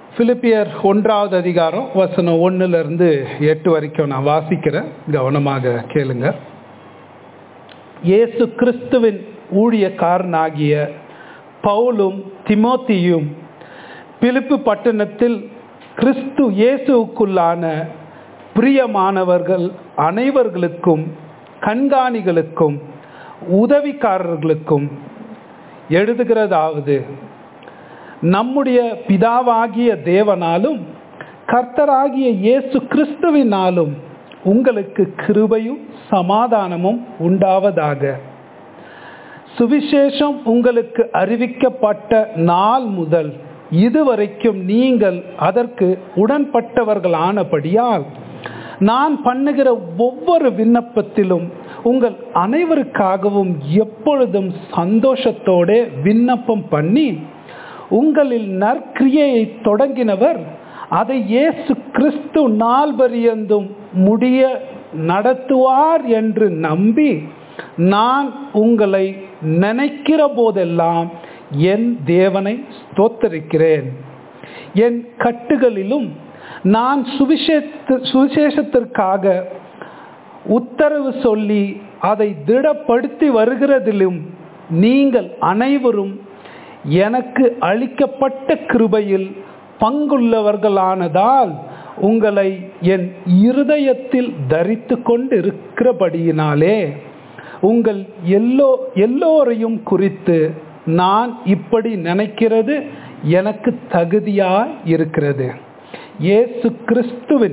பிலிப்பியர் ஒன்றாவது அதிகாரம் வசனம் ஒன்னுல இருந்து எட்டு வரைக்கும் நான் வாசிக்கிறேன் கவனமாக கேளுங்க இயேசு கிறிஸ்துவின் ஊழியக்காரனாகிய பவுலும் திமோத்தியும் பிலிப்பு பட்டணத்தில் கிறிஸ்து இயேசுவுக்குள்ளான பிரியமானவர்கள் அனைவர்களுக்கும் கண்காணிகளுக்கும் உதவிக்காரர்களுக்கும் எழுதுகிறதாவது நம்முடைய பிதாவாகிய தேவனாலும் கர்த்தராகிய இயேசு கிறிஸ்துவினாலும் உங்களுக்கு கிருபையும் சமாதானமும் உண்டாவதாக சுவிசேஷம் உங்களுக்கு அறிவிக்கப்பட்ட நாள் முதல் இதுவரைக்கும் நீங்கள் அதற்கு உடன்பட்டவர்களானபடியால் நான் பண்ணுகிற ஒவ்வொரு விண்ணப்பத்திலும் உங்கள் அனைவருக்காகவும் எப்பொழுதும் சந்தோஷத்தோட விண்ணப்பம் பண்ணி உங்களில் நற்கிரியையை தொடங்கினவர் அதை இயேசு கிறிஸ்து நாள் பரியந்தும் முடிய நடத்துவார் என்று நம்பி நான் உங்களை நினைக்கிற போதெல்லாம் என் தேவனை ஸ்தோத்தரிக்கிறேன் என் கட்டுகளிலும் நான் சுவிசேஷத்து சுவிசேஷத்திற்காக உத்தரவு சொல்லி அதை திடப்படுத்தி வருகிறதிலும் நீங்கள் அனைவரும் எனக்கு அளிக்கப்பட்ட கிருபையில் பங்குள்ளவர்களானதால் உங்களை என் இருதயத்தில் தரித்து கொண்டு இருக்கிறபடியினாலே உங்கள் எல்லோ எல்லோரையும் குறித்து நான் இப்படி நினைக்கிறது எனக்கு தகுதியாய் இருக்கிறது இயேசு கிறிஸ்துவின்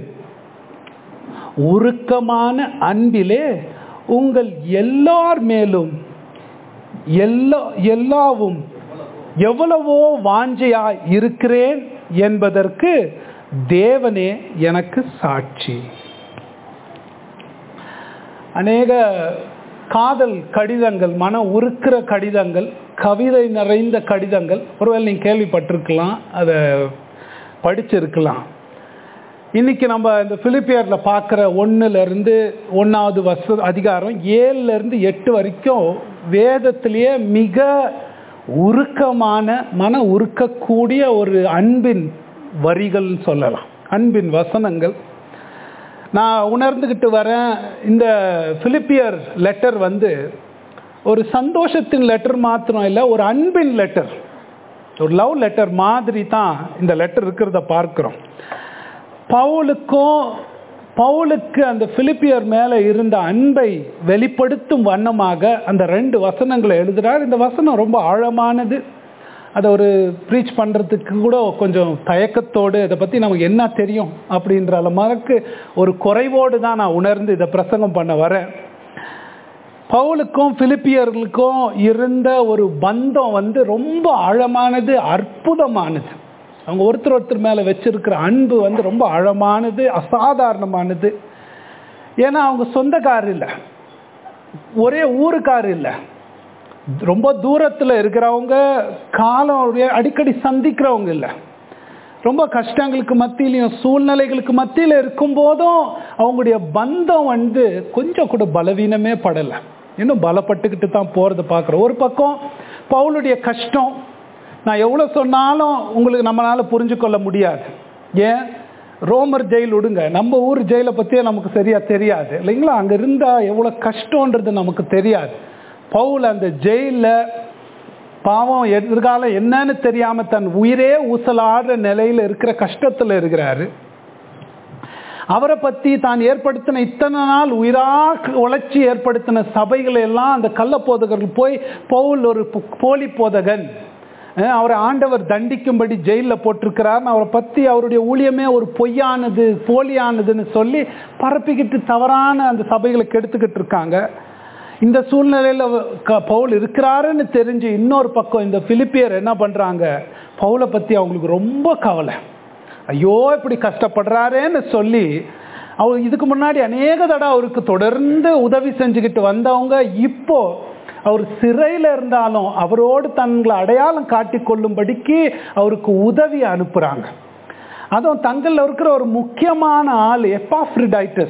உருக்கமான அன்பிலே உங்கள் எல்லார் மேலும் எல்லா எல்லாவும் எவ்வளவோ வாஞ்சையாய் இருக்கிறேன் என்பதற்கு தேவனே எனக்கு சாட்சி அநேக காதல் கடிதங்கள் மன உருக்கிற கடிதங்கள் கவிதை நிறைந்த கடிதங்கள் ஒருவேளை நீங்கள் கேள்விப்பட்டிருக்கலாம் அதை படிச்சிருக்கலாம் இன்னைக்கு நம்ம இந்த பிலிப்பியரில் பார்க்குற ஒன்றுலேருந்து ஒன்றாவது வச அதிகாரம் ஏழுலேருந்து எட்டு வரைக்கும் வேதத்திலேயே மிக உருக்கமான மன உருக்கக்கூடிய ஒரு அன்பின் வரிகள்னு சொல்லலாம் அன்பின் வசனங்கள் நான் உணர்ந்துக்கிட்டு வரேன் இந்த பிலிப்பியர் லெட்டர் வந்து ஒரு சந்தோஷத்தின் லெட்டர் மாத்திரம் இல்லை ஒரு அன்பின் லெட்டர் ஒரு லவ் லெட்டர் மாதிரி தான் இந்த லெட்டர் இருக்கிறத பார்க்குறோம் பவுலுக்கும் பவுலுக்கு அந்த பிலிப்பியர் மேலே இருந்த அன்பை வெளிப்படுத்தும் வண்ணமாக அந்த ரெண்டு வசனங்களை எழுதுகிறார் இந்த வசனம் ரொம்ப ஆழமானது அதை ஒரு ப்ரீச் பண்ணுறதுக்கு கூட கொஞ்சம் தயக்கத்தோடு இதை பற்றி நமக்கு என்ன தெரியும் அப்படின்ற அளவுக்கு ஒரு குறைவோடு தான் நான் உணர்ந்து இதை பிரசங்கம் பண்ண வரேன் பவுலுக்கும் பிலிப்பியர்களுக்கும் இருந்த ஒரு பந்தம் வந்து ரொம்ப ஆழமானது அற்புதமானது அவங்க ஒருத்தர் ஒருத்தர் மேலே வச்சிருக்கிற அன்பு வந்து ரொம்ப ஆழமானது அசாதாரணமானது ஏன்னா அவங்க சொந்தக்காரர் இல்லை ஒரே ஊருக்கார் இல்லை ரொம்ப தூரத்தில் இருக்கிறவங்க காலம் அடிக்கடி சந்திக்கிறவங்க இல்லை ரொம்ப கஷ்டங்களுக்கு மத்தியிலையும் சூழ்நிலைகளுக்கு மத்தியில் இருக்கும்போதும் அவங்களுடைய பந்தம் வந்து கொஞ்சம் கூட பலவீனமே படலை இன்னும் பலப்பட்டுக்கிட்டு தான் போகிறத பார்க்குறோம் ஒரு பக்கம் பவுலுடைய கஷ்டம் நான் எவ்வளோ சொன்னாலும் உங்களுக்கு நம்மளால் புரிஞ்சு கொள்ள முடியாது ஏன் ரோமர் ஜெயில் விடுங்க நம்ம ஊர் ஜெயிலை பற்றியே நமக்கு சரியாக தெரியாது இல்லைங்களா அங்கே இருந்தால் எவ்வளோ கஷ்டன்றது நமக்கு தெரியாது பவுல் அந்த ஜெயிலில் பாவம் எதிர்காலம் என்னன்னு தெரியாமல் தன் உயிரே ஊசலாடுற நிலையில் இருக்கிற கஷ்டத்தில் இருக்கிறாரு அவரை பற்றி தான் ஏற்படுத்தின இத்தனை நாள் உயிராக உழைச்சி ஏற்படுத்தின சபைகளை எல்லாம் அந்த கள்ள போதகர்கள் போய் பவுல் ஒரு போலி போதகன் அவரை ஆண்டவர் தண்டிக்கும்படி ஜெயிலில் போட்டிருக்கிறார் அவரை பற்றி அவருடைய ஊழியமே ஒரு பொய்யானது போலியானதுன்னு சொல்லி பரப்பிக்கிட்டு தவறான அந்த சபைகளை கெடுத்துக்கிட்டு இருக்காங்க இந்த சூழ்நிலையில் பவுல் இருக்கிறாருன்னு தெரிஞ்சு இன்னொரு பக்கம் இந்த பிலிப்பியர் என்ன பண்ணுறாங்க பவுலை பற்றி அவங்களுக்கு ரொம்ப கவலை ஐயோ இப்படி கஷ்டப்படுறாரேன்னு சொல்லி அவர் இதுக்கு முன்னாடி அநேக தடவை அவருக்கு தொடர்ந்து உதவி செஞ்சுக்கிட்டு வந்தவங்க இப்போ அவர் சிறையில் இருந்தாலும் அவரோடு தங்களை அடையாளம் காட்டி கொள்ளும்படிக்கு அவருக்கு உதவி அனுப்புகிறாங்க அதுவும் தங்களில் இருக்கிற ஒரு முக்கியமான ஆள் எப்பாஃப்ரிடைட்டஸ்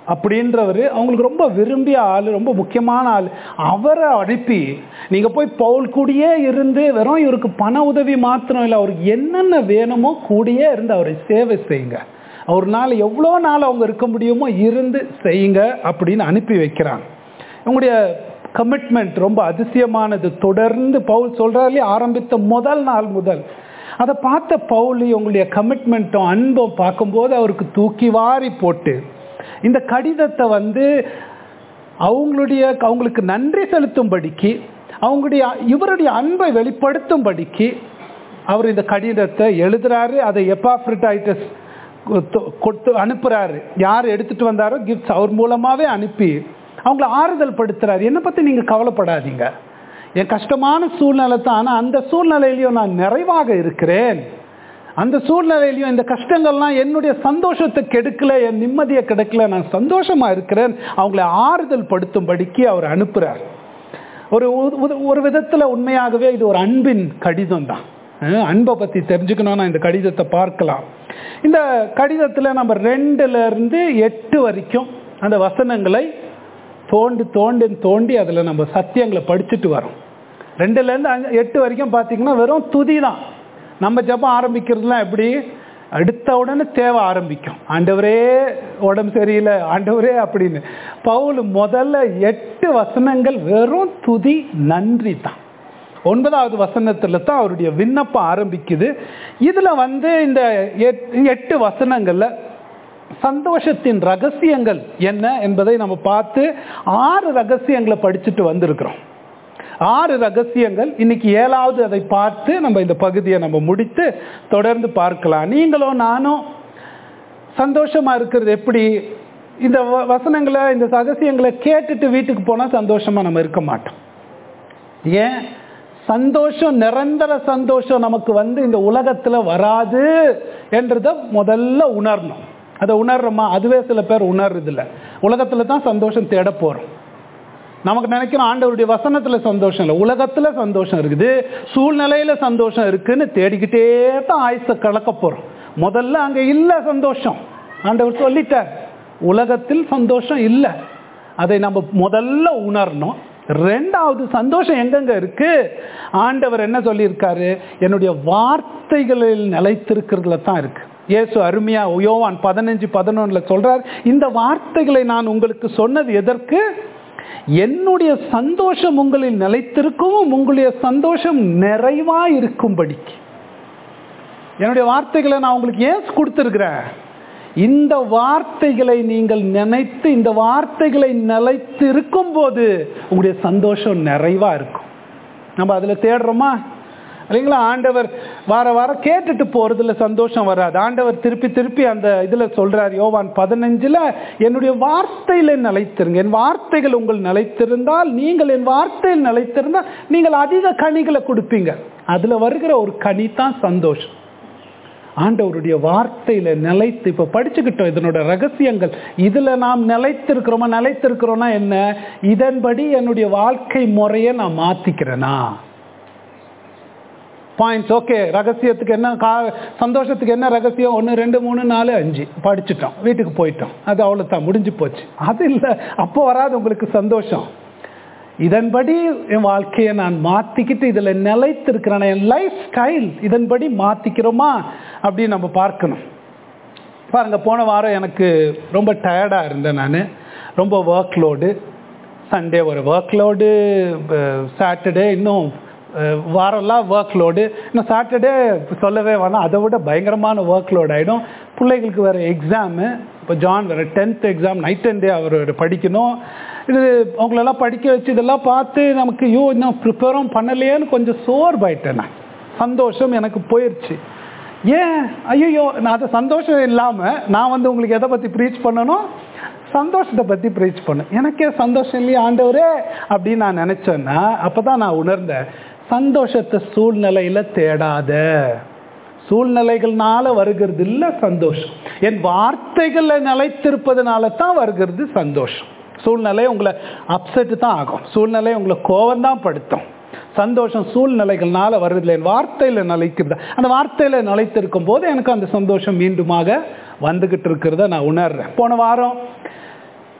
அப்படின்றவர் அவங்களுக்கு ரொம்ப விரும்பிய ஆள் ரொம்ப முக்கியமான ஆள் அவரை அனுப்பி நீங்கள் போய் பவுல் கூடயே இருந்து வெறும் இவருக்கு பண உதவி மாத்திரம் இல்லை அவருக்கு என்னென்ன வேணுமோ கூடயே இருந்து அவரை சேவை செய்யுங்க ஒரு நாள் எவ்வளோ நாள் அவங்க இருக்க முடியுமோ இருந்து செய்யுங்க அப்படின்னு அனுப்பி வைக்கிறாங்க உங்களுடைய கமிட்மெண்ட் ரொம்ப அதிசயமானது தொடர்ந்து பவுல் சொல்கிறாலே ஆரம்பித்த முதல் நாள் முதல் அதை பார்த்த பவுலி உங்களுடைய கமிட்மெண்ட்டும் அன்பும் பார்க்கும்போது அவருக்கு தூக்கி வாரி போட்டு இந்த கடிதத்தை வந்து அவங்களுடைய அவங்களுக்கு நன்றி செலுத்தும்படிக்கு அவங்களுடைய இவருடைய அன்பை வெளிப்படுத்தும்படிக்கு அவர் இந்த கடிதத்தை எழுதுறாரு அதை எப்பாஃப்ரிட்டாய்டஸ் கொடுத்து அனுப்புறாரு யார் எடுத்துட்டு வந்தாரோ கிஃப்ட்ஸ் அவர் மூலமாவே அனுப்பி அவங்கள ஆறுதல் படுத்துறாரு என்னை பத்தி நீங்க கவலைப்படாதீங்க என் கஷ்டமான சூழ்நிலை தான் ஆனால் அந்த சூழ்நிலையிலையும் நான் நிறைவாக இருக்கிறேன் அந்த சூழ்நிலையிலையும் இந்த கஷ்டங்கள்லாம் என்னுடைய சந்தோஷத்தை கெடுக்கல என் நிம்மதியை கெடுக்கல நான் சந்தோஷமா இருக்கிறேன் அவங்கள ஆறுதல் படுத்தும்படிக்கு அவர் அனுப்புறார் ஒரு ஒரு விதத்துல உண்மையாகவே இது ஒரு அன்பின் கடிதம் தான் அன்பை பத்தி தெரிஞ்சுக்கணும்னா இந்த கடிதத்தை பார்க்கலாம் இந்த கடிதத்துல நம்ம ரெண்டுல இருந்து எட்டு வரைக்கும் அந்த வசனங்களை தோண்டி தோண்டி தோண்டி அதில் நம்ம சத்தியங்களை படிச்சுட்டு வரோம் ரெண்டுலேருந்து அஞ்சு எட்டு வரைக்கும் பார்த்தீங்கன்னா வெறும் துதி தான் நம்ம ஜபம் ஆரம்பிக்கிறதுலாம் எப்படி அடுத்த உடனே தேவை ஆரம்பிக்கும் ஆண்டவரே உடம்பு சரியில்லை ஆண்டவரே அப்படின்னு பவுல் முதல்ல எட்டு வசனங்கள் வெறும் துதி நன்றி தான் ஒன்பதாவது வசனத்துல தான் அவருடைய விண்ணப்பம் ஆரம்பிக்குது இதுல வந்து இந்த எட்டு வசனங்கள்ல சந்தோஷத்தின் ரகசியங்கள் என்ன என்பதை நம்ம பார்த்து ஆறு ரகசியங்களை படிச்சுட்டு வந்திருக்கிறோம் ஆறு ரகசியங்கள் இன்னைக்கு ஏழாவது அதை பார்த்து நம்ம இந்த பகுதியை நம்ம முடித்து தொடர்ந்து பார்க்கலாம் நீங்களும் நானும் சந்தோஷமா இருக்கிறது எப்படி இந்த வசனங்களை இந்த ரகசியங்களை கேட்டுட்டு வீட்டுக்கு போனால் சந்தோஷமா நம்ம இருக்க மாட்டோம் ஏன் சந்தோஷம் நிரந்தர சந்தோஷம் நமக்கு வந்து இந்த உலகத்துல வராது என்றதை முதல்ல உணரணும் அதை உணர்றோமா அதுவே சில பேர் உணர்றது இல்லை உலகத்துல தான் சந்தோஷம் தேட போறோம் நமக்கு நினைக்கிறோம் ஆண்டவருடைய வசனத்துல சந்தோஷம் இல்லை உலகத்துல சந்தோஷம் இருக்குது சூழ்நிலையில சந்தோஷம் இருக்குன்னு தேடிக்கிட்டே தான் ஆயுச கலக்க போறோம் முதல்ல அங்க இல்ல சந்தோஷம் ஆண்டவர் சொல்லிட்டார் உலகத்தில் சந்தோஷம் இல்லை அதை நம்ம முதல்ல உணரணும் ரெண்டாவது சந்தோஷம் எங்கெங்க இருக்கு ஆண்டவர் என்ன சொல்லியிருக்காரு என்னுடைய வார்த்தைகளில் நிலைத்திருக்கிறதுல தான் இருக்கு இயேசு அருமையா யோவான் பதினஞ்சு பதினொன்னுல சொல்றார் இந்த வார்த்தைகளை நான் உங்களுக்கு சொன்னது எதற்கு என்னுடைய சந்தோஷம் உங்களில் நிலைத்திருக்கவும் உங்களுடைய சந்தோஷம் நிறைவா இருக்கும்படிக்கு என்னுடைய வார்த்தைகளை நான் உங்களுக்கு ஏன் கொடுத்துருக்கிறேன் இந்த வார்த்தைகளை நீங்கள் நினைத்து இந்த வார்த்தைகளை நிலைத்து இருக்கும் போது உங்களுடைய சந்தோஷம் நிறைவா இருக்கும் நம்ம அதுல தேடுறோமா இல்லைங்களா ஆண்டவர் வார வாரம் கேட்டுட்டு போறதுல சந்தோஷம் வராது ஆண்டவர் திருப்பி திருப்பி அந்த இதுல சொல்றார் யோவான் பதினஞ்சுல என்னுடைய வார்த்தையில நிலைத்திருங்க என் வார்த்தைகள் உங்கள் நிலைத்திருந்தால் நீங்கள் என் வார்த்தையில் நிலைத்திருந்தால் நீங்கள் அதிக கனிகளை கொடுப்பீங்க அதுல வருகிற ஒரு கனி தான் சந்தோஷம் ஆண்டவருடைய வார்த்தையில நிலைத்து இப்ப படிச்சுக்கிட்டோம் இதனோட ரகசியங்கள் இதுல நாம் நிலைத்திருக்கிறோமா நிலைத்திருக்கிறோம்னா என்ன இதன்படி என்னுடைய வாழ்க்கை முறையை நான் மாத்திக்கிறேனா பாயிண்ட்ஸ் ஓகே ரகசியத்துக்கு என்ன கா சந்தோஷத்துக்கு என்ன ரகசியம் ஒன்று ரெண்டு மூணு நாலு அஞ்சு படிச்சுட்டோம் வீட்டுக்கு போயிட்டோம் அது அவ்வளோ தான் முடிஞ்சு போச்சு அது இல்லை அப்போ வராது உங்களுக்கு சந்தோஷம் இதன்படி என் வாழ்க்கையை நான் மாற்றிக்கிட்டு இதில் நிலைத்திருக்கிறேன் என் லைஃப் ஸ்டைல் இதன்படி மாற்றிக்கிறோமா அப்படின்னு நம்ம பார்க்கணும் பாருங்க போன வாரம் எனக்கு ரொம்ப டயர்டாக இருந்தேன் நான் ரொம்ப ஒர்க் லோடு சண்டே ஒரு ஒர்க் லோடு சாட்டர்டே இன்னும் வாரம்லாம் ஒர்க் லோடு இன்னும் சாட்டர்டே சொல்லவே வேணாம் அதை விட பயங்கரமான ஒர்க் லோட் ஆகிடும் பிள்ளைகளுக்கு வேறு எக்ஸாமு இப்போ ஜான் வேறு tenth exam night and day அவர் படிக்கணும் இது அவங்களெல்லாம் படிக்க வச்சு இதெல்லாம் பார்த்து நமக்கு ஐயோ இன்னும் ப்ரிப்பேரும் பண்ணலையேன்னு கொஞ்சம் சோர்வாயிட்டேன் நான் சந்தோஷம் எனக்கு போயிடுச்சு ஏன் ஐயோ நான் அது சந்தோஷம் இல்லாமல் நான் வந்து உங்களுக்கு எதை பற்றி ப்ரீச் பண்ணணும் சந்தோஷத்தை பற்றி ப்ரீச் பண்ணேன் எனக்கே சந்தோஷம் இல்லையா ஆண்டவரே அப்படின்னு நான் நினச்சேன்னா அப்போ தான் நான் உணர்ந்தேன் சந்தோஷத்தை சூழ்நிலையில் தேடாத சூழ்நிலைகள்னால வருகிறது இல்லை சந்தோஷம் என் வார்த்தைகளில் நிலைத்திருப்பதனால தான் வருகிறது சந்தோஷம் சூழ்நிலை உங்களை அப்செட்டு தான் ஆகும் சூழ்நிலை உங்களை கோவம் தான் படுத்தும் சந்தோஷம் சூழ்நிலைகள்னால வருதில்லை என் வார்த்தையில் நிலைக்கிறது அந்த வார்த்தையில் நிலைத்திருக்கும் போது எனக்கு அந்த சந்தோஷம் மீண்டுமாக வந்துகிட்டு இருக்கிறத நான் உணர்றேன் போன வாரம்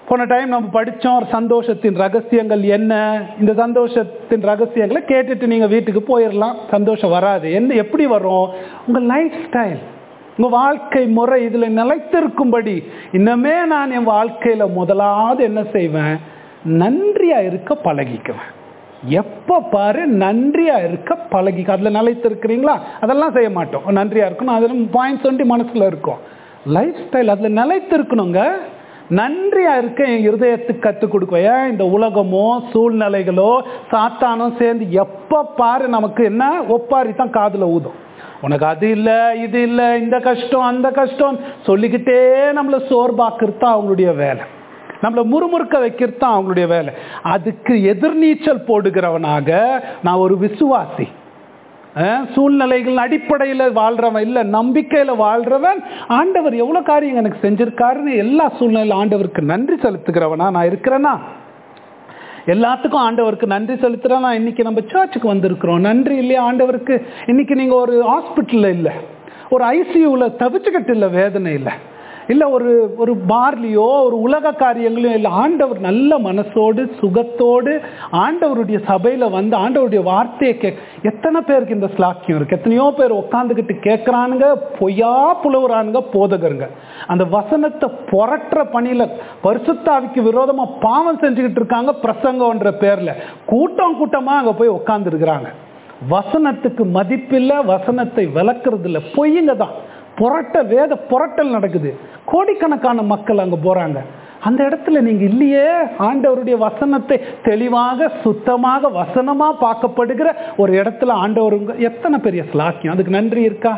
போன டைம் நம்ம படித்தோம் சந்தோஷத்தின் ரகசியங்கள் என்ன இந்த சந்தோஷத்தின் ரகசியங்களை கேட்டுட்டு நீங்கள் வீட்டுக்கு போயிடலாம் சந்தோஷம் வராது என்ன எப்படி வரும் உங்கள் லைஃப் ஸ்டைல் உங்கள் வாழ்க்கை முறை இதில் நிலைத்திருக்கும்படி இன்னமே நான் என் வாழ்க்கையில் முதலாவது என்ன செய்வேன் நன்றியாக இருக்க பழகிக்குவேன் எப்போ பாரு நன்றியா இருக்க பழகிக்க அதில் நிலைத்திருக்கிறீங்களா அதெல்லாம் செய்ய மாட்டோம் நன்றியா இருக்கணும் அதில் பாயிண்ட்ஸ் வந்து மனசுல இருக்கும் லைஃப் ஸ்டைல் அதில் நிலைத்திருக்கணுங்க நன்றியா இருக்க என் இருதயத்துக்கு கற்றுக் கொடுக்கும் ஏன் இந்த உலகமோ சூழ்நிலைகளோ சாத்தானோ சேர்ந்து எப்போ பாரு நமக்கு என்ன ஒப்பாரி தான் காதில் ஊதும் உனக்கு அது இல்லை இது இல்லை இந்த கஷ்டம் அந்த கஷ்டம் சொல்லிக்கிட்டே நம்மளை சோர்பாக்குறது தான் அவங்களுடைய வேலை நம்மளை முறுமுறுக்க வைக்கிறது தான் அவங்களுடைய வேலை அதுக்கு எதிர்நீச்சல் போடுகிறவனாக நான் ஒரு விசுவாசி சூழ்நிலைகள் அடிப்படையில் வாழ்றவன் இல்லை நம்பிக்கையில் வாழ்றவன் ஆண்டவர் எவ்வளோ காரியம் எனக்கு செஞ்சிருக்காருன்னு எல்லா சூழ்நிலையில் ஆண்டவருக்கு நன்றி செலுத்துகிறவனா நான் இருக்கிறேன்னா எல்லாத்துக்கும் ஆண்டவருக்கு நன்றி செலுத்துறேன் நான் இன்னைக்கு நம்ம சர்ச்சுக்கு வந்திருக்கிறோம் நன்றி இல்லையா ஆண்டவருக்கு இன்னைக்கு நீங்கள் ஒரு ஹாஸ்பிட்டலில் இல்லை ஒரு ஐசியூவில் தவிச்சுக்கிட்டு இல்லை வேதனை இல்லை இல்லை ஒரு ஒரு பார்லியோ ஒரு உலக காரியங்களையும் இல்லை ஆண்டவர் நல்ல மனசோடு சுகத்தோடு ஆண்டவருடைய சபையில் வந்து ஆண்டவருடைய வார்த்தையை கே எத்தனை பேருக்கு இந்த ஸ்லாக்கியம் இருக்குது எத்தனையோ பேர் உட்காந்துக்கிட்டு கேட்குறானுங்க பொய்யா புலவுறானுங்க போதகருங்க அந்த வசனத்தை புரட்டுற பணியில் பரிசுத்தாவிக்கு விரோதமாக பாவம் செஞ்சுக்கிட்டு இருக்காங்க பிரசங்கன்ற பேரில் கூட்டம் கூட்டமாக அங்கே போய் உட்காந்துருக்குறாங்க வசனத்துக்கு மதிப்பில்லை வசனத்தை விளக்குறது இல்லை பொய்யுங்க தான் புரட்ட வேத புரட்டல் நடக்குது கோடிக்கணக்கான மக்கள் அங்கே போகிறாங்க அந்த இடத்துல நீங்கள் இல்லையே ஆண்டவருடைய வசனத்தை தெளிவாக சுத்தமாக வசனமாக பார்க்கப்படுகிற ஒரு இடத்துல ஆண்டவருங்க எத்தனை பெரிய ஸ்லாக்கியம் அதுக்கு நன்றி இருக்கா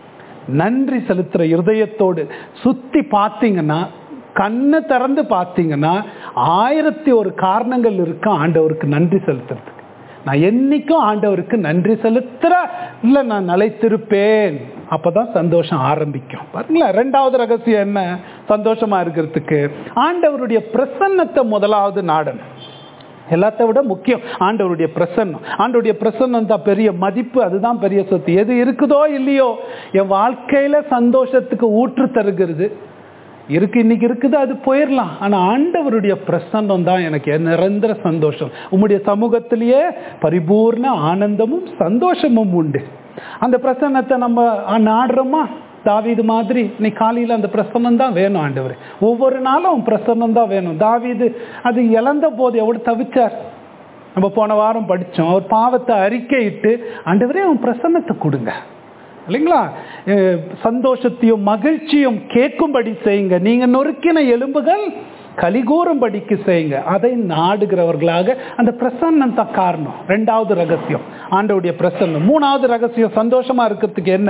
நன்றி செலுத்துகிற இருதயத்தோடு சுற்றி பார்த்தீங்கன்னா கண்ணை திறந்து பார்த்தீங்கன்னா ஆயிரத்தி ஒரு காரணங்கள் இருக்கு ஆண்டவருக்கு நன்றி செலுத்துறதுக்கு நான் என்னைக்கும் ஆண்டவருக்கு நன்றி செலுத்துற இல்லை நான் நிலைத்திருப்பேன் அப்பதான் சந்தோஷம் ஆரம்பிக்கும் பாருங்களேன் ரெண்டாவது ரகசியம் என்ன சந்தோஷமா இருக்கிறதுக்கு ஆண்டவருடைய பிரசன்னத்தை முதலாவது நாடணும் எல்லாத்த விட முக்கியம் ஆண்டவருடைய பிரசன்னம் ஆண்டவருடைய பிரசன்னம் தான் பெரிய மதிப்பு அதுதான் பெரிய சொத்து எது இருக்குதோ இல்லையோ என் வாழ்க்கையில சந்தோஷத்துக்கு ஊற்று தருகிறது இருக்கு இன்னைக்கு இருக்குது அது போயிடலாம் ஆனால் ஆண்டவருடைய பிரசன்னம் தான் எனக்கு நிரந்தர சந்தோஷம் உம்முடைய சமூகத்திலேயே பரிபூர்ண ஆனந்தமும் சந்தோஷமும் உண்டு அந்த பிரசன்னத்தை நம்ம நாடுறோமா தாவீது மாதிரி நீ காலையில் அந்த பிரசன்னம் தான் வேணும் ஆண்டவர் ஒவ்வொரு நாளும் பிரசன்னம் தான் வேணும் தாவீது அது இழந்த போது எவ்வளோ தவிச்சார் நம்ம போன வாரம் படித்தோம் அவர் பாவத்தை அறிக்கையிட்டு ஆண்டவரே அவன் பிரசன்னத்தை கொடுங்க இல்லைங்களா சந்தோஷத்தையும் மகிழ்ச்சியும் கேட்கும்படி செய்யுங்க நீங்க நொறுக்கின எலும்புகள் கலிகூறும்படிக்கு செய்யுங்க அதை நாடுகிறவர்களாக அந்த பிரசன்னம் தான் காரணம் ரெண்டாவது ரகசியம் ஆண்டவுடைய பிரசன்னம் மூணாவது ரகசியம் சந்தோஷமா இருக்கிறதுக்கு என்ன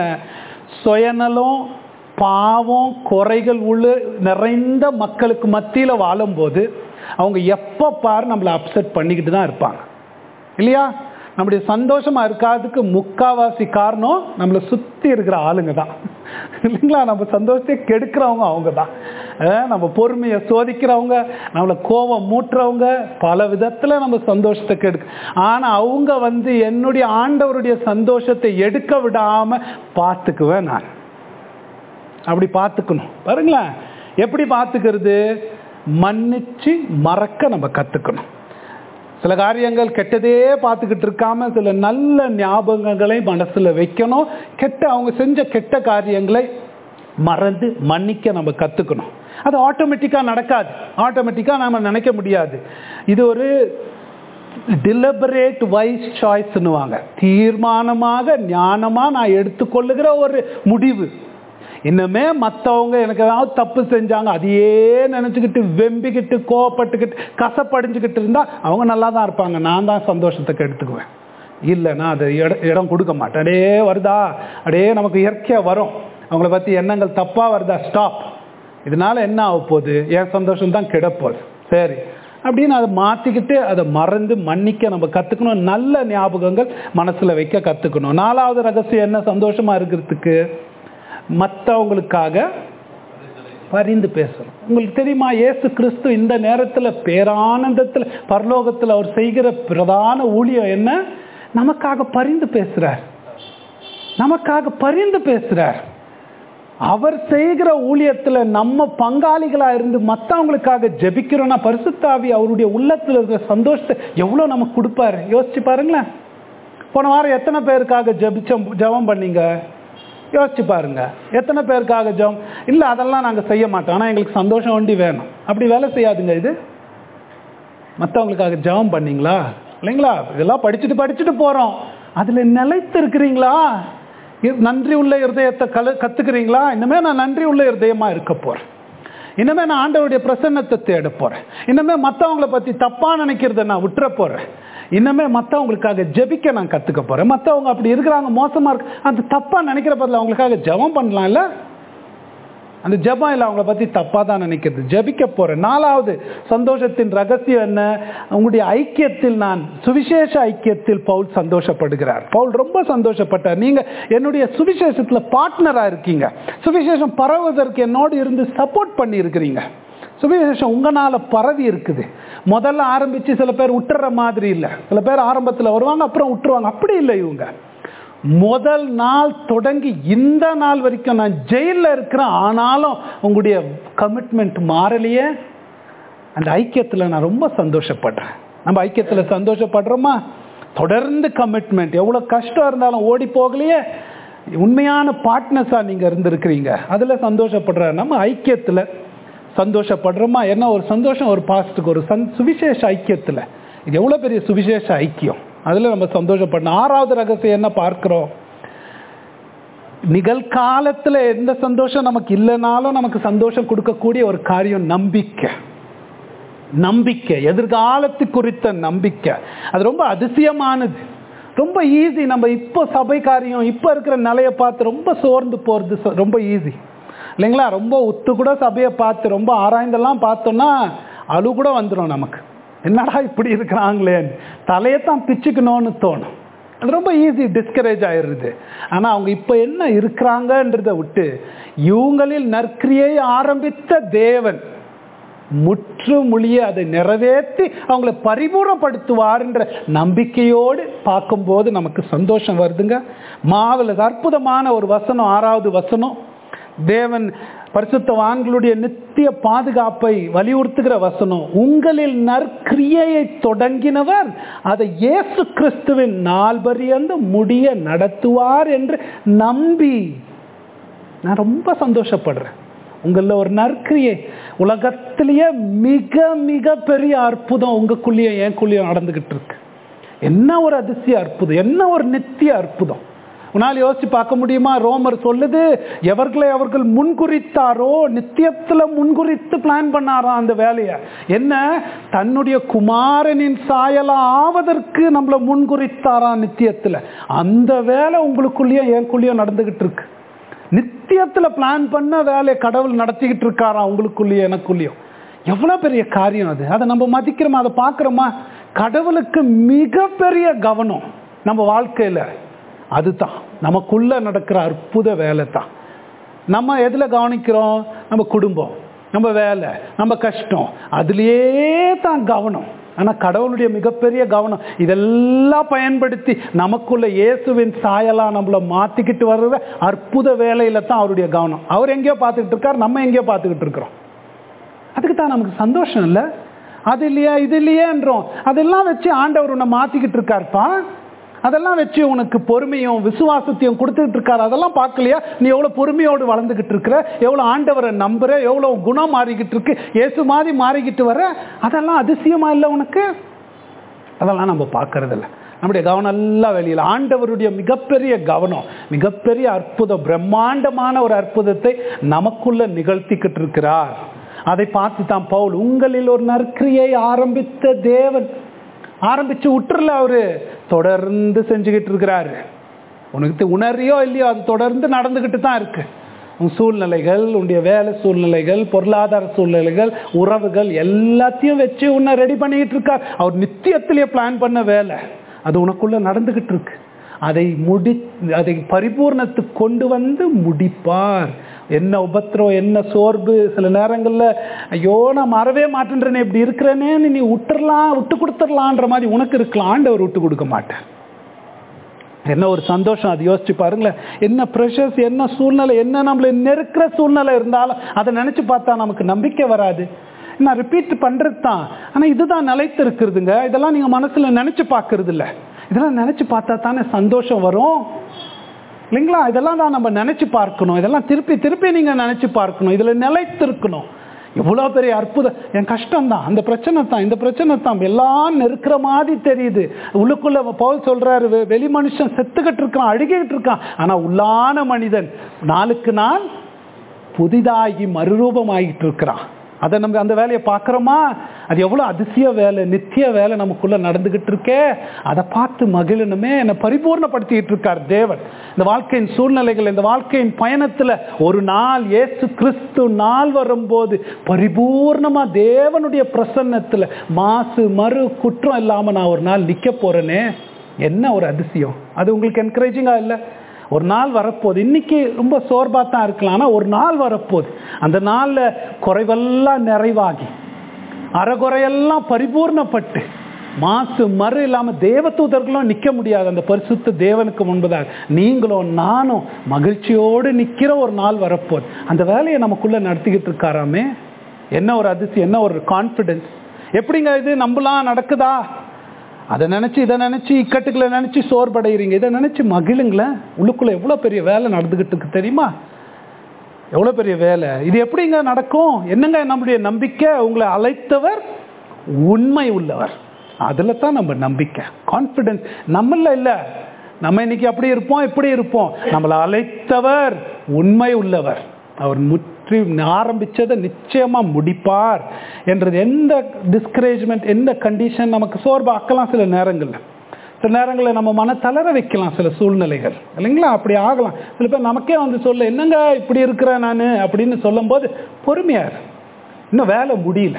சுயநலம் பாவம் குறைகள் உள்ள நிறைந்த மக்களுக்கு மத்தியில் வாழும்போது அவங்க எப்போ பாரு நம்மளை அப்செட் பண்ணிக்கிட்டு தான் இருப்பாங்க இல்லையா நம்முடைய சந்தோஷமா இருக்காதுக்கு முக்காவாசி காரணம் நம்மளை சுற்றி இருக்கிற ஆளுங்க தான் இல்லைங்களா நம்ம சந்தோஷத்தை கெடுக்கிறவங்க அவங்க தான் நம்ம பொறுமையை சோதிக்கிறவங்க நம்மளை கோபம் மூட்டுறவங்க பல விதத்தில் நம்ம சந்தோஷத்தை கெடுக்க ஆனால் அவங்க வந்து என்னுடைய ஆண்டவருடைய சந்தோஷத்தை எடுக்க விடாம பார்த்துக்குவேன் நான் அப்படி பார்த்துக்கணும் பாருங்களேன் எப்படி பார்த்துக்கிறது மன்னிச்சு மறக்க நம்ம கற்றுக்கணும் சில காரியங்கள் கெட்டதே பார்த்துக்கிட்டு இருக்காம சில நல்ல ஞாபகங்களை மனசுல வைக்கணும் கெட்ட அவங்க செஞ்ச கெட்ட காரியங்களை மறந்து மன்னிக்க நம்ம கத்துக்கணும் அது ஆட்டோமேட்டிக்கா நடக்காது ஆட்டோமேட்டிக்கா நாம நினைக்க முடியாது இது ஒரு டிலிபரேட் வைஸ் சாய்ஸ்னுவாங்க தீர்மானமாக ஞானமா நான் எடுத்துக்கொள்ளுகிற ஒரு முடிவு இன்னுமே மற்றவங்க எனக்கு ஏதாவது தப்பு செஞ்சாங்க அதையே நினச்சிக்கிட்டு வெம்பிக்கிட்டு கோவப்பட்டுக்கிட்டு கசப்படைஞ்சுக்கிட்டு இருந்தால் அவங்க நல்லா தான் இருப்பாங்க நான் தான் சந்தோஷத்துக்கு எடுத்துக்குவேன் இல்லை நான் அது இடம் இடம் கொடுக்க மாட்டேன் அடே வருதா அடே நமக்கு இயற்கையாக வரும் அவங்கள பற்றி எண்ணங்கள் தப்பாக வருதா ஸ்டாப் இதனால என்ன ஆக போகுது என் சந்தோஷம் தான் கிடப்போகுது சரி அப்படின்னு அதை மாற்றிக்கிட்டு அதை மறந்து மன்னிக்க நம்ம கற்றுக்கணும் நல்ல ஞாபகங்கள் மனசில் வைக்க கற்றுக்கணும் நாலாவது ரகசியம் என்ன சந்தோஷமாக இருக்கிறதுக்கு மற்றவங்களுக்காக பரிந்து பேசணும் உங்களுக்கு தெரியுமா இயேசு கிறிஸ்து இந்த நேரத்தில் பேரானந்தத்தில் பரலோகத்தில் அவர் செய்கிற பிரதான ஊழியம் என்ன நமக்காக பரிந்து பேசுறார் நமக்காக பரிந்து பேசுறார் அவர் செய்கிற ஊழியத்துல நம்ம பங்காளிகளா இருந்து மற்றவங்களுக்காக ஜெபிக்கிறோம்னா பரிசுத்தாவி அவருடைய உள்ளத்துல இருக்கிற சந்தோஷத்தை எவ்வளவு நமக்கு கொடுப்பாரு யோசிச்சு பாருங்களேன் போன வாரம் எத்தனை பேருக்காக ஜெபிச்சோம் ஜெபம் பண்ணீங்க யோசிச்சு பாருங்க எத்தனை பேருக்காக ஜெபம் இல்ல அதெல்லாம் நாங்க செய்ய மாட்டோம் ஆனா எங்களுக்கு சந்தோஷம் ஒண்டி வேணும் அப்படி வேலை செய்யாதுங்க இது மற்றவங்களுக்காக ஜெபம் பண்ணீங்களா இல்லைங்களா இதெல்லாம் படிச்சுட்டு படிச்சுட்டு போறோம் அதுல நிலைத்து இருக்கிறீங்களா இ- நன்றி உள்ள இருதயத்தை கல கத்துக்கிறீங்களா இனிமே நான் நன்றி உள்ள இருதயமா இருக்க போறேன் இனிமே நான் ஆண்டவருடைய பிரசன்னத்தை தேட போறேன் இனிமே மற்றவங்கள பத்தி தப்பா நினைக்கிறத நான் விட்டுற போறேன் இனிமே மற்றவங்களுக்காக ஜெபிக்க நான் கத்துக்க போறேன் மற்றவங்க அப்படி இருக்கிறாங்க மோசமா இருக்கு அந்த தப்பா நினைக்கிற பதில் அவங்களுக்காக ஜெபம் பண்ணலாம்ல அந்த ஜெபம் இல்லை அவங்கள பத்தி தப்பா தான் நினைக்கிறது ஜெபிக்க போறேன் நாலாவது சந்தோஷத்தின் ரகசியம் என்ன உங்களுடைய ஐக்கியத்தில் நான் சுவிசேஷ ஐக்கியத்தில் பவுல் சந்தோஷப்படுகிறார் பவுல் ரொம்ப சந்தோஷப்பட்டார் நீங்க என்னுடைய சுவிசேஷத்துல பார்ட்னரா இருக்கீங்க சுவிசேஷம் பரவுவதற்கு என்னோடு இருந்து சப்போர்ட் பண்ணி இருக்கிறீங்க சுவிசேஷம் உங்களால பரவி இருக்குது முதல்ல ஆரம்பிச்சு சில பேர் விட்டுற மாதிரி இல்லை சில பேர் ஆரம்பத்துல வருவாங்க அப்புறம் விட்டுருவாங்க அப்படி இல்லை இவங்க முதல் நாள் தொடங்கி இந்த நாள் வரைக்கும் நான் ஜெயிலில் இருக்கிறேன் ஆனாலும் உங்களுடைய கமிட்மெண்ட் மாறலையே அந்த ஐக்கியத்தில் நான் ரொம்ப சந்தோஷப்படுறேன் நம்ம ஐக்கியத்தில் சந்தோஷப்படுறோமா தொடர்ந்து கமிட்மெண்ட் எவ்வளோ கஷ்டம் இருந்தாலும் ஓடி போகலையே உண்மையான பார்ட்னர்ஸாக நீங்கள் இருந்திருக்கிறீங்க அதில் சந்தோஷப்படுற நம்ம ஐக்கியத்தில் சந்தோஷப்படுறோமா என்ன ஒரு சந்தோஷம் ஒரு பாஸ்ட்டுக்கு ஒரு சந் சுவிசேஷ ஐக்கியத்தில் இது எவ்வளோ பெரிய சுவிசேஷ ஐக்கியம் அதில் நம்ம சந்தோஷப்படணும் ஆறாவது ரகசியம் என்ன பார்க்கிறோம் நிகழ்காலத்தில் எந்த சந்தோஷம் நமக்கு இல்லைனாலும் நமக்கு சந்தோஷம் கொடுக்கக்கூடிய ஒரு காரியம் நம்பிக்கை நம்பிக்கை எதிர்காலத்து குறித்த நம்பிக்கை அது ரொம்ப அதிசயமானது ரொம்ப ஈஸி நம்ம இப்போ சபை காரியம் இப்போ இருக்கிற நிலையை பார்த்து ரொம்ப சோர்ந்து போகிறது ச- ரொம்ப ஈஸி இல்லைங்களா ரொம்ப உத்து கூட சபையை பார்த்து ரொம்ப ஆராய்ந்தெல்லாம் பார்த்தோம்னா அழு கூட வந்துடும் நமக்கு என்னடா இப்படி இருக்கிறாங்களேன்னு தலையைத்தான் பிச்சுக்கணும்னு தோணும் அது ரொம்ப ஈஸி டிஸ்கரேஜ் ஆயிடுது ஆனால் அவங்க இப்போ என்ன இருக்கிறாங்கன்றதை விட்டு இவங்களில் நற்கிரியை ஆரம்பித்த தேவன் முற்றுமொழிய அதை நிறைவேற்றி அவங்கள பரிபூரப்படுத்துவார்ன்ற நம்பிக்கையோடு பார்க்கும்போது நமக்கு சந்தோஷம் வருதுங்க மாவில் அற்புதமான ஒரு வசனம் ஆறாவது வசனம் தேவன் பரிசுத்தவான்களுடைய நித்திய பாதுகாப்பை வலியுறுத்துகிற வசனம் உங்களில் நற்கிரியையை தொடங்கினவர் அதை இயேசு கிறிஸ்துவின் நாள் பரியந்த முடிய நடத்துவார் என்று நம்பி நான் ரொம்ப சந்தோஷப்படுறேன் உங்களில் ஒரு நற்கிரியை உலகத்திலேயே மிக மிக பெரிய அற்புதம் உங்களுக்குள்ளேயும் எனக்குள்ளேயும் நடந்துகிட்டு இருக்கு என்ன ஒரு அதிசய அற்புதம் என்ன ஒரு நித்திய அற்புதம் உன்னால் யோசிச்சு பார்க்க முடியுமா ரோமர் சொல்லுது எவர்களை அவர்கள் முன்குறித்தாரோ நித்தியத்துல முன்குறித்து பிளான் பண்ணாராம் அந்த வேலையை என்ன தன்னுடைய குமாரனின் சாயலா ஆவதற்கு நம்மள முன்குறித்தாராம் நித்தியத்துல அந்த வேலை உங்களுக்குள்ளேயும் எனக்குள்ளேயும் நடந்துகிட்டு இருக்கு நித்தியத்துல பிளான் பண்ண வேலையை கடவுள் நடத்திக்கிட்டு இருக்காராம் உங்களுக்குள்ளேயும் எனக்குள்ளேயும் எவ்வளவு பெரிய காரியம் அது அதை நம்ம மதிக்கிறோமா அதை பார்க்குறோமா கடவுளுக்கு மிகப்பெரிய கவனம் நம்ம வாழ்க்கையில அதுதான் நமக்குள்ள நடக்கிற அற்புத வேலை தான் நம்ம எதுல கவனிக்கிறோம் நம்ம குடும்பம் நம்ம வேலை நம்ம கஷ்டம் அதுலயே தான் கவனம் ஆனா கடவுளுடைய மிகப்பெரிய கவனம் இதெல்லாம் பயன்படுத்தி நமக்குள்ள இயேசுவின் சாயலா நம்மள மாத்திக்கிட்டு வர்ற அற்புத வேலையில தான் அவருடைய கவனம் அவர் எங்கேயோ பார்த்துக்கிட்டு இருக்கார் நம்ம எங்கேயோ பார்த்துக்கிட்டு இருக்கிறோம் அதுக்கு தான் நமக்கு சந்தோஷம் இல்லை அது இல்லையா இது இல்லையேன்றோம் அதெல்லாம் வச்சு ஆண்டவர் உன்னை மாத்திக்கிட்டு இருக்காருப்பா அதெல்லாம் வச்சு உனக்கு பொறுமையும் விசுவாசத்தையும் கொடுத்துட்டு இருக்காரு அதெல்லாம் பார்க்கலையா நீ எவ்வளவு பொறுமையோடு வளர்ந்துகிட்டு இருக்கிற எவ்வளவு ஆண்டவரை நம்புற எவ்வளவு குணம் மாறிக்கிட்டு இருக்கு இயேசு மாதிரி மாறிக்கிட்டு வர அதெல்லாம் அதிசயமா இல்லை உனக்கு அதெல்லாம் நம்ம பார்க்கறது இல்ல நம்முடைய கவனம் எல்லாம் வெளியில் ஆண்டவருடைய மிகப்பெரிய கவனம் மிகப்பெரிய அற்புதம் பிரம்மாண்டமான ஒரு அற்புதத்தை நமக்குள்ள நிகழ்த்திக்கிட்டு இருக்கிறார் அதை பார்த்து தான் பவுல் உங்களில் ஒரு நற்கிரியை ஆரம்பித்த தேவன் ஆரம்பிச்சு விட்டுறல அவரு தொடர்ந்து செஞ்சுக்கிட்டு இருக்கிறாரு உனக்கு தெ- உணரியோ இல்லையோ அது தொடர்ந்து நடந்துக்கிட்டு தான் இருக்கு உன் சூழ்நிலைகள் உன்னுடைய வேலை சூழ்நிலைகள் பொருளாதார சூழ்நிலைகள் உறவுகள் எல்லாத்தையும் வச்சு உன்னை ரெடி பண்ணிக்கிட்டு இருக்கார் அவர் நித்தியத்திலேயே பிளான் பண்ண வேலை அது உனக்குள்ள நடந்துகிட்டு இருக்கு அதை முடி அதை பரிபூர்ணத்துக்கு கொண்டு வந்து முடிப்பார் என்ன உபத்திரம் என்ன சோர்வு சில நேரங்கள்ல ஐயோ நான் மறவே மாட்டேன்றேனே இப்படி இருக்கிறேனேன்னு நீ விட்டுறலாம் விட்டு கொடுத்துடலான்ற மாதிரி உனக்கு இருக்கலாம் ஆண்டவர் விட்டு கொடுக்க மாட்டார் என்ன ஒரு சந்தோஷம் அது யோசிச்சு பாருங்களேன் என்ன ப்ரெஷர்ஸ் என்ன சூழ்நிலை என்ன நம்மளை நெருக்கிற சூழ்நிலை இருந்தாலும் அதை நினைச்சு பார்த்தா நமக்கு நம்பிக்கை வராது நான் ரிப்பீட் பண்றது தான் ஆனால் இதுதான் நிலைத்து இருக்கிறதுங்க இதெல்லாம் நீங்க மனசுல நினைச்சு பார்க்கறது இல்ல இதெல்லாம் நினைச்சு பார்த்தா தானே சந்தோஷம் வரும் இல்லைங்களா இதெல்லாம் தான் நம்ம நினைச்சு பார்க்கணும் இதெல்லாம் திருப்பி திருப்பி நீங்க நினைச்சு பார்க்கணும் இதுல நிலைத்து இருக்கணும் எவ்வளோ பெரிய அற்புதம் என் கஷ்டம் தான் அந்த பிரச்சனை தான் இந்த பிரச்சனை தான் எல்லாம் நெருக்கிற மாதிரி தெரியுது உள்ளுக்குள்ள பவுல் சொல்றாரு வெ- வெளி மனுஷன் செத்துக்கிட்டு இருக்கான் அழுகிட்டு இருக்கான் ஆனா உள்ளான மனிதன் நாளுக்கு நாள் புதிதாகி மறுரூபமாகிட்டு இருக்கிறான் அதை நம்ம அந்த வேலையை பார்க்குறோமா அது எவ்வளோ அதிசய வேலை நித்திய வேலை நமக்குள்ள நடந்துகிட்டு இருக்கே அதை பார்த்து மகிழணுமே என்னை பரிபூர்ணப்படுத்திக்கிட்டு இருக்கார் தேவன் இந்த வாழ்க்கையின் சூழ்நிலைகள் இந்த வாழ்க்கையின் பயணத்தில் ஒரு நாள் இயேசு கிறிஸ்து நாள் வரும்போது பரிபூர்ணமா தேவனுடைய பிரசன்னத்தில் மாசு மறு குற்றம் இல்லாமல் நான் ஒரு நாள் நிற்க போறேனே என்ன ஒரு அதிசயம் அது உங்களுக்கு என்கரேஜிங்காக இல்லை ஒரு நாள் வரப்போகுது இன்னைக்கு ரொம்ப சோர்வா தான் இருக்கலாம் ஆனால் ஒரு நாள் வரப்போகுது அந்த நாளில் குறைவெல்லாம் நிறைவாகி அறகுறையெல்லாம் பரிபூர்ணப்பட்டு மாசு மறு இல்லாமல் தேவதூதர்களும் நிற்க முடியாது அந்த பரிசுத்த தேவனுக்கு முன்பதாக நீங்களும் நானும் மகிழ்ச்சியோடு நிற்கிற ஒரு நாள் வரப்போகுது அந்த வேலையை நமக்குள்ள நடத்திக்கிட்டு இருக்காராமே என்ன ஒரு அதிசயம் என்ன ஒரு கான்ஃபிடென்ஸ் எப்படிங்க இது நம்பலாம் நடக்குதா அதை நினைச்சு இதை நினைச்சு இக்கட்டுகளை நினைச்சு சோர்வடைகிறீங்க இதை நினைச்சு மகிழுங்களேன் உள்ளுக்குள்ள எவ்வளோ பெரிய வேலை நடந்துகிட்டு இருக்கு தெரியுமா எவ்வளோ பெரிய வேலை இது எப்படிங்க நடக்கும் என்னங்க நம்முடைய நம்பிக்கை உங்களை அழைத்தவர் உண்மை உள்ளவர் அதில் தான் நம்ம நம்பிக்கை கான்ஃபிடென்ஸ் நம்மள இல்லை நம்ம இன்னைக்கு அப்படி இருப்போம் இப்படி இருப்போம் நம்மளை அழைத்தவர் உண்மை உள்ளவர் அவர் முற்றி ஆரம்பிச்சதை நிச்சயமா முடிப்பார் என்றது எந்த டிஸ்கரேஜ்மெண்ட் எந்த கண்டிஷன் நமக்கு சோர்வாக்கலாம் சில நேரங்கள்ல சில நேரங்களில் நம்ம மன தளர வைக்கலாம் சில சூழ்நிலைகள் இல்லைங்களா அப்படி ஆகலாம் சில பேர் நமக்கே வந்து சொல்ல என்னங்க இப்படி இருக்கிறேன் நான் அப்படின்னு சொல்லும்போது பொறுமையா இரு. இன்னும் வேலை முடியல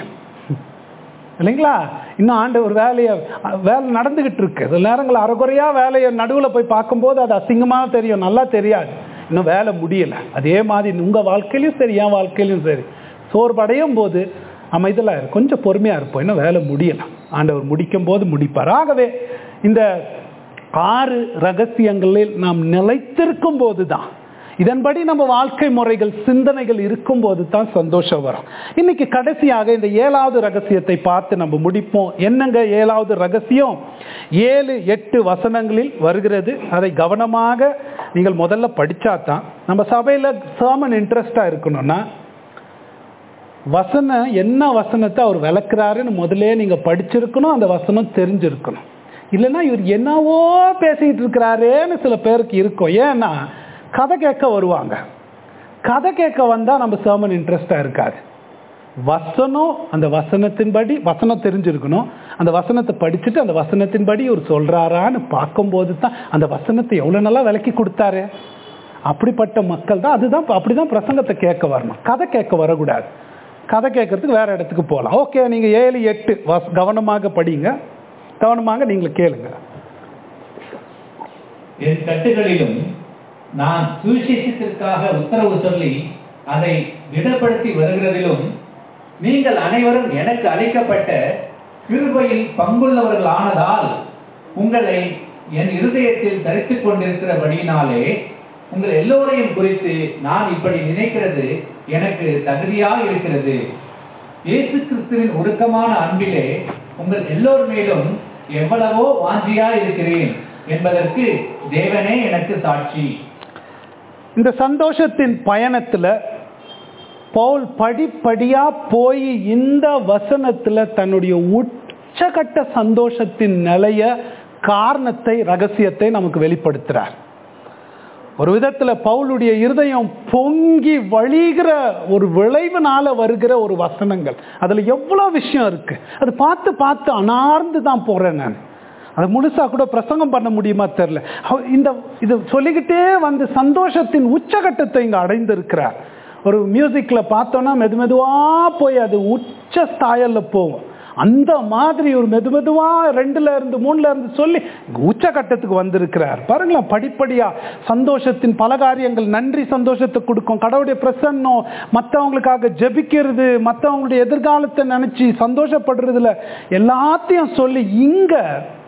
இல்லைங்களா இன்னும் ஆண்டு ஒரு வேலையை வேலை நடந்துகிட்டு இருக்கு சில நேரங்கள் அரைகுறையா வேலையை நடுவில் போய் பார்க்கும்போது அது அசிங்கமாக தெரியும் நல்லா தெரியாது இன்னும் வேலை முடியல அதே மாதிரி உங்க வாழ்க்கையிலும் சரி என் வாழ்க்கையிலும் சரி சோர்வடையும் போது அமைதலாக இருக்கும் கொஞ்சம் பொறுமையா இருப்போம் இன்னும் வேலை முடியல ஆண்டவர் முடிக்கும் போது முடிப்பார் ஆகவே இந்த ஆறு ரகசியங்களில் நாம் நிலைத்திருக்கும் போது தான் இதன்படி நம்ம வாழ்க்கை முறைகள் சிந்தனைகள் இருக்கும்போது தான் சந்தோஷம் வரும் இன்னைக்கு கடைசியாக இந்த ஏழாவது ரகசியத்தை பார்த்து நம்ம முடிப்போம் என்னங்க ஏழாவது ரகசியம் ஏழு எட்டு வசனங்களில் வருகிறது அதை கவனமாக நீங்கள் முதல்ல படிச்சா தான் நம்ம சபையில் சர்மன் இன்ட்ரெஸ்டாக இருக்கணும்னா வசனம் என்ன வசனத்தை அவர் விளக்குறாருன்னு முதல்ல நீங்க படிச்சிருக்கணும் அந்த வசனம் தெரிஞ்சிருக்கணும் இல்லைன்னா இவர் என்னவோ பேசிக்கிட்டு இருக்கிறாரேன்னு சில பேருக்கு இருக்கும் ஏன்னா கதை கேட்க வருவாங்க கதை கேட்க வந்தா நம்ம சேமன் இன்ட்ரெஸ்டா இருக்காது வசனம் அந்த வசனத்தின்படி வசனம் தெரிஞ்சிருக்கணும் அந்த வசனத்தை படிச்சுட்டு அந்த வசனத்தின்படி இவர் சொல்றாரான்னு பார்க்கும்போது தான் அந்த வசனத்தை எவ்வளவு நல்லா விளக்கி கொடுத்தாரு அப்படிப்பட்ட மக்கள் தான் அதுதான் அப்படிதான் பிரசங்கத்தை கேட்க வரணும் கதை கேட்க வரக்கூடாது கதை கேட்கறதுக்கு வேற இடத்துக்கு போகலாம் ஓகே நீங்க ஏழு எட்டு வஸ் கவனமாக படிங்க கவனமாக நீங்கள் கேளுங்க என் கட்டுகளிலும் நான் சுவிசேஷத்திற்காக உத்தரவு சொல்லி அதை திடப்படுத்தி வருகிறதிலும் நீங்கள் அனைவரும் எனக்கு அளிக்கப்பட்ட கிருபையில் பங்குள்ளவர்கள் ஆனதால் உங்களை என் இருதயத்தில் தரித்துக் கொண்டிருக்கிறபடியினாலே உங்கள் எல்லோரையும் குறித்து நான் இப்படி நினைக்கிறது எனக்கு தகுதியாக இருக்கிறது இயேசு கிறிஸ்துவின் உருக்கமான அன்பிலே உங்கள் எல்லோர் மேலும் எவ்வளவோ வாஞ்சியா இருக்கிறேன் என்பதற்கு தேவனே எனக்கு சாட்சி இந்த சந்தோஷத்தின் பயணத்துல பவுல் படிப்படியா போய் இந்த வசனத்துல தன்னுடைய உச்சகட்ட சந்தோஷத்தின் நிலைய காரணத்தை ரகசியத்தை நமக்கு வெளிப்படுத்துறார் ஒரு விதத்துல பவுலுடைய இருதயம் பொங்கி வழிகிற ஒரு விளைவுனால வருகிற ஒரு வசனங்கள் அதுல எவ்வளவு விஷயம் இருக்கு அது பார்த்து பார்த்து அனார்ந்து தான் போறேன் நான் அது முழுசா கூட பிரசங்கம் பண்ண முடியுமா தெரியல அவ- இந்த இது சொல்லிக்கிட்டே வந்து சந்தோஷத்தின் உச்சகட்டத்தை இங்க அடைந்திருக்கிறார் ஒரு மியூசிக்ல பார்த்தோம்னா மெது மெதுவா போய் அது உச்ச ஸ்தாயல்ல போகும் அந்த மாதிரி ஒரு மெது மெதுவா ரெண்டுல இருந்து மூணுல இருந்து சொல்லி இங்க உச்சகட்டத்துக்கு வந்திருக்கிறார் பாருங்களேன் படிப்படியா சந்தோஷத்தின் பல காரியங்கள் நன்றி சந்தோஷத்தை கொடுக்கும் கடவுளுடைய பிரசன்னம் மற்றவங்களுக்காக ஜெபிக்கிறது மற்றவங்களுடைய எதிர்காலத்தை நினைச்சு சந்தோஷப்படுறதுல எல்லாத்தையும் சொல்லி இங்க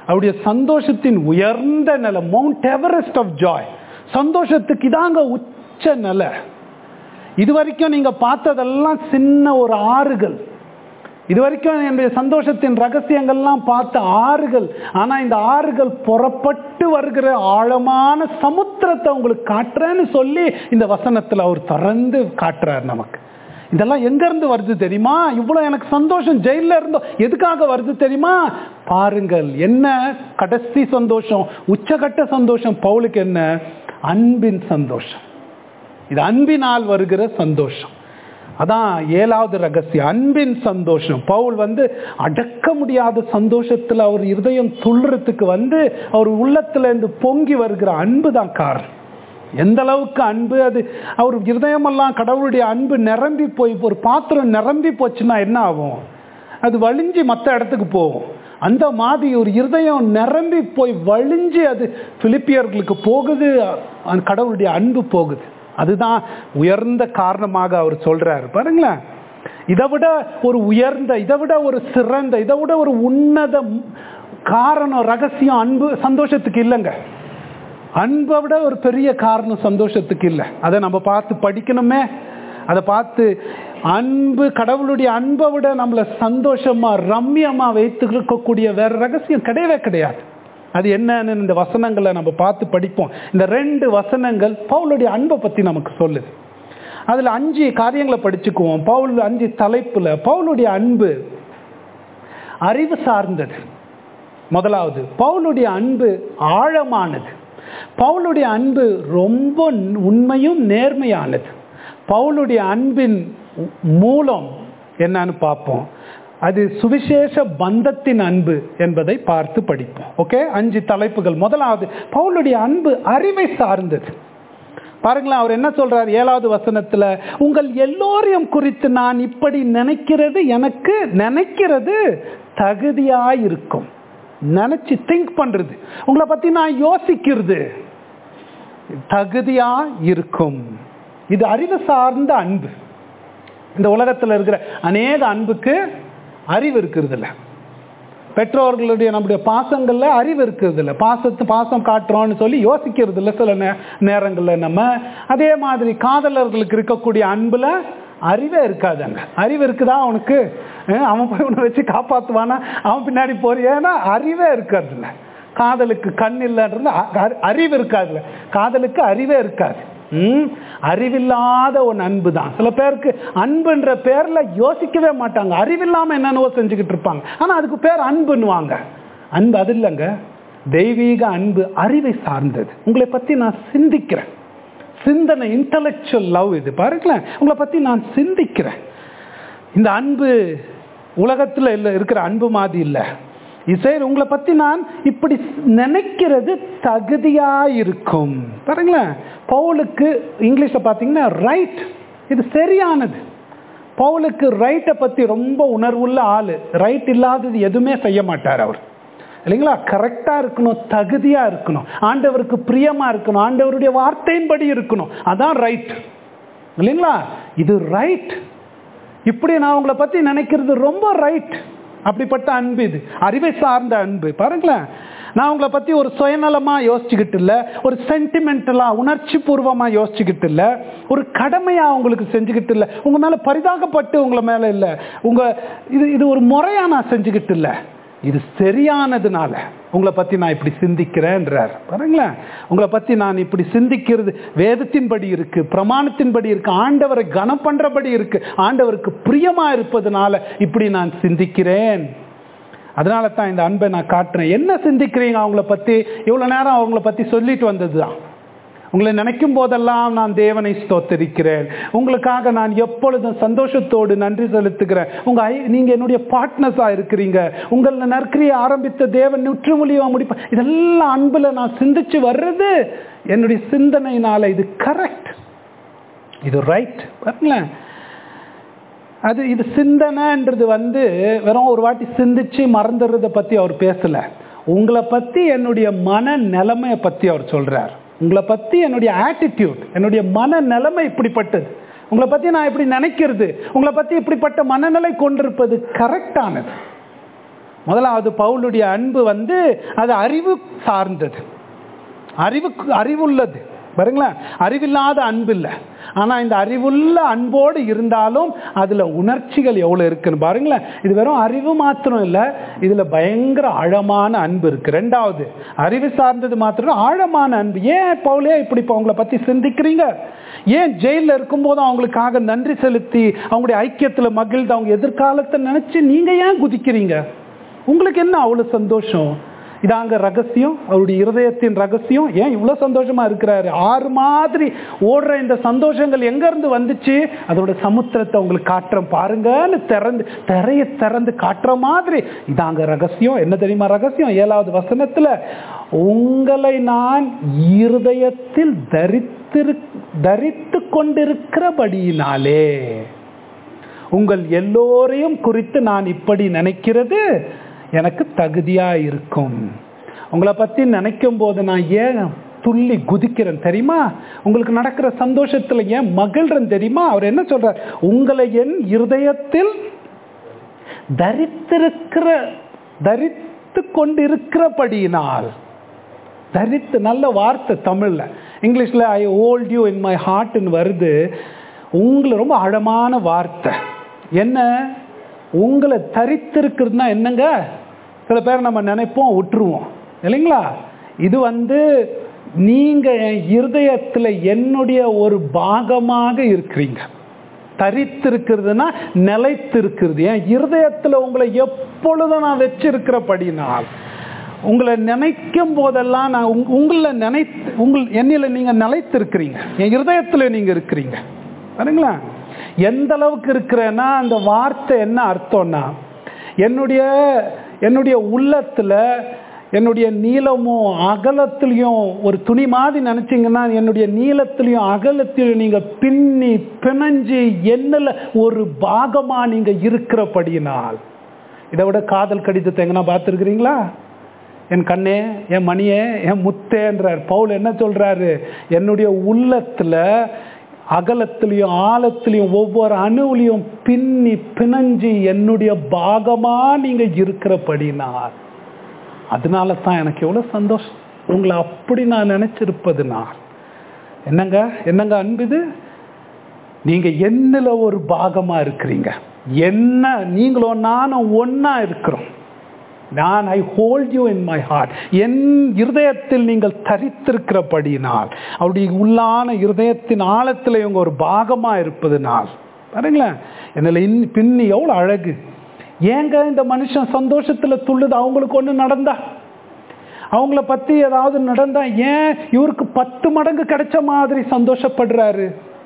அவருடைய சந்தோஷத்தின் உயர்ந்த நிலை மவுண்ட் எவரெஸ்ட் ஆஃப் ஜாய் சந்தோஷத்துக்கு இதாங்க உச்ச நிலை இது வரைக்கும் நீங்க பார்த்ததெல்லாம் சின்ன ஒரு ஆறுகள் இது வரைக்கும் என்னுடைய சந்தோஷத்தின் ரகசியங்கள்லாம் பார்த்த ஆறுகள் ஆனா இந்த ஆறுகள் புறப்பட்டு வருகிற ஆழமான சமுத்திரத்தை உங்களுக்கு காட்டுறேன்னு சொல்லி இந்த வசனத்துல அவர் திறந்து காட்டுறார் நமக்கு இதெல்லாம் எங்க இருந்து வருது தெரியுமா இவ்வளவு எனக்கு சந்தோஷம் ஜெயில இருந்தோம் எதுக்காக வருது தெரியுமா பாருங்கள் என்ன கடைசி சந்தோஷம் உச்சகட்ட சந்தோஷம் பவுலுக்கு என்ன அன்பின் சந்தோஷம் இது அன்பினால் வருகிற சந்தோஷம் அதான் ஏழாவது ரகசியம் அன்பின் சந்தோஷம் பவுல் வந்து அடக்க முடியாத சந்தோஷத்துல அவர் இருதயம் துள்ளுறதுக்கு வந்து அவர் உள்ளத்துல இருந்து பொங்கி வருகிற அன்பு தான் காரணம் எந்த அளவுக்கு அன்பு அது அவர் இருதயமெல்லாம் கடவுளுடைய அன்பு நிரம்பி போய் ஒரு பாத்திரம் நிரம்பி போச்சுன்னா என்ன ஆகும் அது வழிஞ்சு மற்ற இடத்துக்கு போகும் அந்த மாதிரி ஒரு இருதயம் நிரம்பி போய் வழிஞ்சு அது பிலிப்பியர்களுக்கு போகுது அந்த கடவுளுடைய அன்பு போகுது அதுதான் உயர்ந்த காரணமாக அவர் சொல்றாரு பாருங்களேன் இதை விட ஒரு உயர்ந்த இதை விட ஒரு சிறந்த இதை விட ஒரு உன்னத காரணம் ரகசியம் அன்பு சந்தோஷத்துக்கு இல்லைங்க அன்பை விட ஒரு பெரிய காரணம் சந்தோஷத்துக்கு இல்லை அதை நம்ம பார்த்து படிக்கணுமே அதை பார்த்து அன்பு கடவுளுடைய அன்பை விட நம்மளை சந்தோஷமா ரம்யமா வைத்துக்கக்கூடிய வேற ரகசியம் கிடையவே கிடையாது அது என்னன்னு இந்த வசனங்களை நம்ம பார்த்து படிப்போம் இந்த ரெண்டு வசனங்கள் பவுலுடைய அன்பை பத்தி நமக்கு சொல்லுது அதுல அஞ்சு காரியங்களை படிச்சுக்குவோம் பவுல் அஞ்சு தலைப்புல பவுலுடைய அன்பு அறிவு சார்ந்தது முதலாவது பவுலுடைய அன்பு ஆழமானது பவுலுடைய அன்பு ரொம்ப உண்மையும் நேர்மையானது பவுலுடைய அன்பின் மூலம் என்னன்னு பார்ப்போம் அது சுவிசேஷ பந்தத்தின் அன்பு என்பதை பார்த்து படிப்போம் ஓகே அஞ்சு தலைப்புகள் முதலாவது பவுலுடைய அன்பு அறிவை சார்ந்தது பாருங்களேன் அவர் என்ன சொல்றார் ஏழாவது வசனத்துல உங்கள் எல்லோரையும் குறித்து நான் இப்படி நினைக்கிறது எனக்கு நினைக்கிறது தகுதியாயிருக்கும் நினைச்சு திங்க் பண்றது உங்களை பத்தி நான் யோசிக்கிறது தகுதியா இருக்கும் இது அறிவு சார்ந்த அன்பு இந்த உலகத்தில் இருக்கிற அநேக அன்புக்கு அறிவு இருக்கிறது இல்லை பெற்றோர்களுடைய நம்முடைய பாசங்கள்ல அறிவு இருக்கிறது இல்லை பாசத்து பாசம் காட்டுறோம்னு சொல்லி யோசிக்கிறது இல்லை சில நே நேரங்களில் நம்ம அதே மாதிரி காதலர்களுக்கு இருக்கக்கூடிய அன்புல அறிவே இருக்காது அங்க அறிவு இருக்குதா அவனுக்கு அவன் போய் உன்னை வச்சு காப்பாத்துவானா அவன் பின்னாடி போறியானா அறிவே இருக்கிறது இல்லை காதலுக்கு கண் இல்லைன்றது அறிவு இருக்காதுல்ல காதலுக்கு அறிவே இருக்காது ம் அறிவில்லாத ஒரு அன்பு தான் சில பேருக்கு அன்புன்ற பேர்ல யோசிக்கவே மாட்டாங்க அறிவில்லாம என்னென்னவோ செஞ்சுக்கிட்டு இருப்பாங்க ஆனா அதுக்கு பேர் அன்புன்னுவாங்க அன்பு அது இல்லைங்க தெய்வீக அன்பு அறிவை சார்ந்தது உங்களை பத்தி நான் சிந்திக்கிறேன் சிந்தனை இன்டலெக்சுவல் லவ் இது பாருங்களேன் உங்களை பத்தி நான் சிந்திக்கிறேன் இந்த அன்பு உலகத்துல இல்லை இருக்கிற அன்பு மாதிரி இல்லை இசை உங்களை பத்தி நான் இப்படி நினைக்கிறது தகுதியா இருக்கும் பாருங்களேன் பவுலுக்கு இங்கிலீஷ்ல பாத்தீங்கன்னா ரைட் இது சரியானது பவுலுக்கு ரைட்டை பத்தி ரொம்ப உணர்வுள்ள ஆளு ரைட் இல்லாதது எதுவுமே செய்ய மாட்டார் அவர் இல்லைங்களா கரெக்டா இருக்கணும் தகுதியா இருக்கணும் ஆண்டவருக்கு பிரியமா இருக்கணும் ஆண்டவருடைய வார்த்தையின்படி இருக்கணும் அதான் ரைட் இல்லைங்களா இது ரைட் இப்படி நான் உங்களை பத்தி நினைக்கிறது ரொம்ப ரைட் அப்படிப்பட்ட அன்பு இது அறிவை சார்ந்த அன்பு பாருங்களேன் நான் உங்களை பத்தி ஒரு சுயநலமா யோசிச்சுக்கிட்டு இல்ல ஒரு சென்டிமெண்டலா உணர்ச்சி பூர்வமா யோசிச்சுக்கிட்டு இல்ல ஒரு கடமையா உங்களுக்கு செஞ்சுக்கிட்டு இல்ல உங்க மேல பரிதாகப்பட்டு உங்களை மேல இல்ல உங்க இது இது ஒரு முறையா நான் செஞ்சுக்கிட்டு இல்ல இது சரியானதுனால உங்களை பத்தி நான் இப்படி சிந்திக்கிறேன்றார் பாருங்களேன் உங்களை பத்தி நான் இப்படி சிந்திக்கிறது வேதத்தின்படி இருக்கு பிரமாணத்தின்படி இருக்கு ஆண்டவரை கனம் பண்றபடி இருக்கு ஆண்டவருக்கு பிரியமா இருப்பதனால இப்படி நான் சிந்திக்கிறேன் அதனால தான் இந்த அன்பை நான் காட்டுறேன் என்ன சிந்திக்கிறீங்க அவங்கள பத்தி இவ்வளவு நேரம் அவங்கள பத்தி சொல்லிட்டு வந்ததுதான் உங்களை நினைக்கும் போதெல்லாம் நான் தேவனை ஸ்தோத்தரிக்கிறேன் உங்களுக்காக நான் எப்பொழுதும் சந்தோஷத்தோடு நன்றி செலுத்துகிறேன் உங்க நீங்க என்னுடைய பார்ட்னர்ஸா இருக்கிறீங்க உங்களை நற்கிரியை ஆரம்பித்த தேவன் நுற்றுமொழியா முடிப்ப இதெல்லாம் அன்புல நான் சிந்திச்சு வர்றது என்னுடைய சிந்தனையினால இது கரெக்ட் இது ரைட் பாருங்களேன் அது இது சிந்தனைன்றது வந்து வெறும் ஒரு வாட்டி சிந்திச்சு மறந்துடுறத பத்தி அவர் பேசல உங்களை பத்தி என்னுடைய மன நிலைமையை பத்தி அவர் சொல்றார் உங்களை பத்தி என்னுடைய ஆட்டிடியூட் என்னுடைய மன நிலைமை இப்படிப்பட்டது உங்களை பத்தி நான் இப்படி நினைக்கிறது உங்களை பத்தி இப்படிப்பட்ட மனநிலை கொண்டிருப்பது கரெக்டானது முதலாவது பவுலுடைய அன்பு வந்து அது அறிவு சார்ந்தது அறிவு அறிவுள்ளது பாருங்களேன் அறிவில்லாத அன்பு இல்லை ஆனால் இந்த அறிவுள்ள அன்போடு இருந்தாலும் அதில் உணர்ச்சிகள் எவ்வளோ இருக்குன்னு பாருங்களேன் இது வெறும் அறிவு மாத்திரம் இல்லை இதில் பயங்கர ஆழமான அன்பு இருக்கு ரெண்டாவது அறிவு சார்ந்தது மாத்திரம் ஆழமான அன்பு ஏன் பவுலே இப்படி இப்போ அவங்கள பற்றி சிந்திக்கிறீங்க ஏன் ஜெயிலில் இருக்கும்போது அவங்களுக்காக நன்றி செலுத்தி அவங்களுடைய ஐக்கியத்தில் மகிழ்ந்து அவங்க எதிர்காலத்தை நினச்சி நீங்கள் ஏன் குதிக்கிறீங்க உங்களுக்கு என்ன அவ்வளோ சந்தோஷம் இதாங்க ரகசியம் அவருடைய இருதயத்தின் ரகசியம் ஏன் இவ்வளோ சந்தோஷமா இருக்கிறாரு ஆறு மாதிரி ஓடுற இந்த சந்தோஷங்கள் எங்கேருந்து வந்துச்சு அதோட சமுத்திரத்தை உங்களுக்கு காட்டுறேன் பாருங்கன்னு திறந்து திரையை திறந்து காட்டுற மாதிரி இதாங்க ரகசியம் என்ன தெரியுமா ரகசியம் ஏழாவது வசனத்தில் உங்களை நான் இருதயத்தில் தரித்திரு தரித்து கொண்டிருக்கிறபடியினாலே உங்கள் எல்லோரையும் குறித்து நான் இப்படி நினைக்கிறது எனக்கு தகுதியா இருக்கும் உங்களை பத்தி நினைக்கும் போது நான் ஏன் துள்ளி குதிக்கிறேன் தெரியுமா உங்களுக்கு நடக்கிற சந்தோஷத்துல ஏன் மகிழ்றேன் தெரியுமா அவர் என்ன சொல்றார் உங்களை என் இருதயத்தில் தரித்திருக்கிற தரித்து கொண்டிருக்கிறபடியினால் தரித்து நல்ல வார்த்தை தமிழ்ல இங்கிலீஷ்ல I hold you in my ஹார்ட்னு வருது உங்களை ரொம்ப ஆழமான வார்த்தை என்ன உங்களை தரித்திருக்கிறதுனா என்னங்க சில பேர் நம்ம நினைப்போம் விட்டுருவோம் இல்லைங்களா இது வந்து நீங்க என் இருதயத்தில் என்னுடைய ஒரு பாகமாக இருக்கிறீங்க தரித்திருக்கிறதுனா நிலைத்திருக்கிறது என் இருதயத்தில் உங்களை எப்பொழுதும் நான் வச்சிருக்கிறபடினால் உங்களை நினைக்கும் போதெல்லாம் நான் உங் உங்களை நினை உங்கள் என்னில் நீங்கள் நிலைத்திருக்கிறீங்க என் இருதயத்தில் நீங்கள் இருக்கிறீங்க சரிங்களா எந்த அளவுக்கு இருக்கிறேன்னா அந்த வார்த்தை என்ன அர்த்தம்னா என்னுடைய என்னுடைய உள்ளத்தில் என்னுடைய நீளமும் அகலத்திலையும் ஒரு துணி மாதிரி நினச்சிங்கன்னா என்னுடைய நீளத்திலையும் அகலத்திலையும் நீங்கள் பின்னி பிணைஞ்சு என்னில் ஒரு பாகமாக நீங்கள் இருக்கிறபடியினால் இதை விட காதல் கடிதத்தை எங்கன்னா பார்த்துருக்குறீங்களா என் கண்ணே என் மணியே என் முத்தேன்றார் பவுல் என்ன சொல்றாரு என்னுடைய உள்ளத்துல அகலத்திலையும் ஆழத்திலையும் ஒவ்வொரு அணுவிலையும் பின்னி பிணைஞ்சு என்னுடைய பாகமா நீங்க இருக்கிறபடினார் அதனால தான் எனக்கு எவ்வளவு சந்தோஷம் உங்களை அப்படி நான் நினைச்சிருப்பதுனால் என்னங்க என்னங்க அன்புது நீங்க என்னல ஒரு பாகமா இருக்கிறீங்க என்ன நீங்களும் நானும் ஒன்னா இருக்கிறோம் நான் I hold you in my heart என் இருதயத்தில் நீங்கள் தரித்திருக்கிறபடினால் அவருடைய உள்ளான இருதயத்தின் ஆழத்தில் இவங்க ஒரு பாகமா இருப்பதுனால் பாருங்களேன் என்னில் இன் பின்னி எவ்வளோ அழகு ஏங்க இந்த மனுஷன் சந்தோஷத்துல துள்ளுது அவங்களுக்கு ஒன்று நடந்தா அவங்கள பத்தி ஏதாவது நடந்தா ஏன் இவருக்கு பத்து மடங்கு கிடைச்ச மாதிரி சந்தோஷப்படுறாரு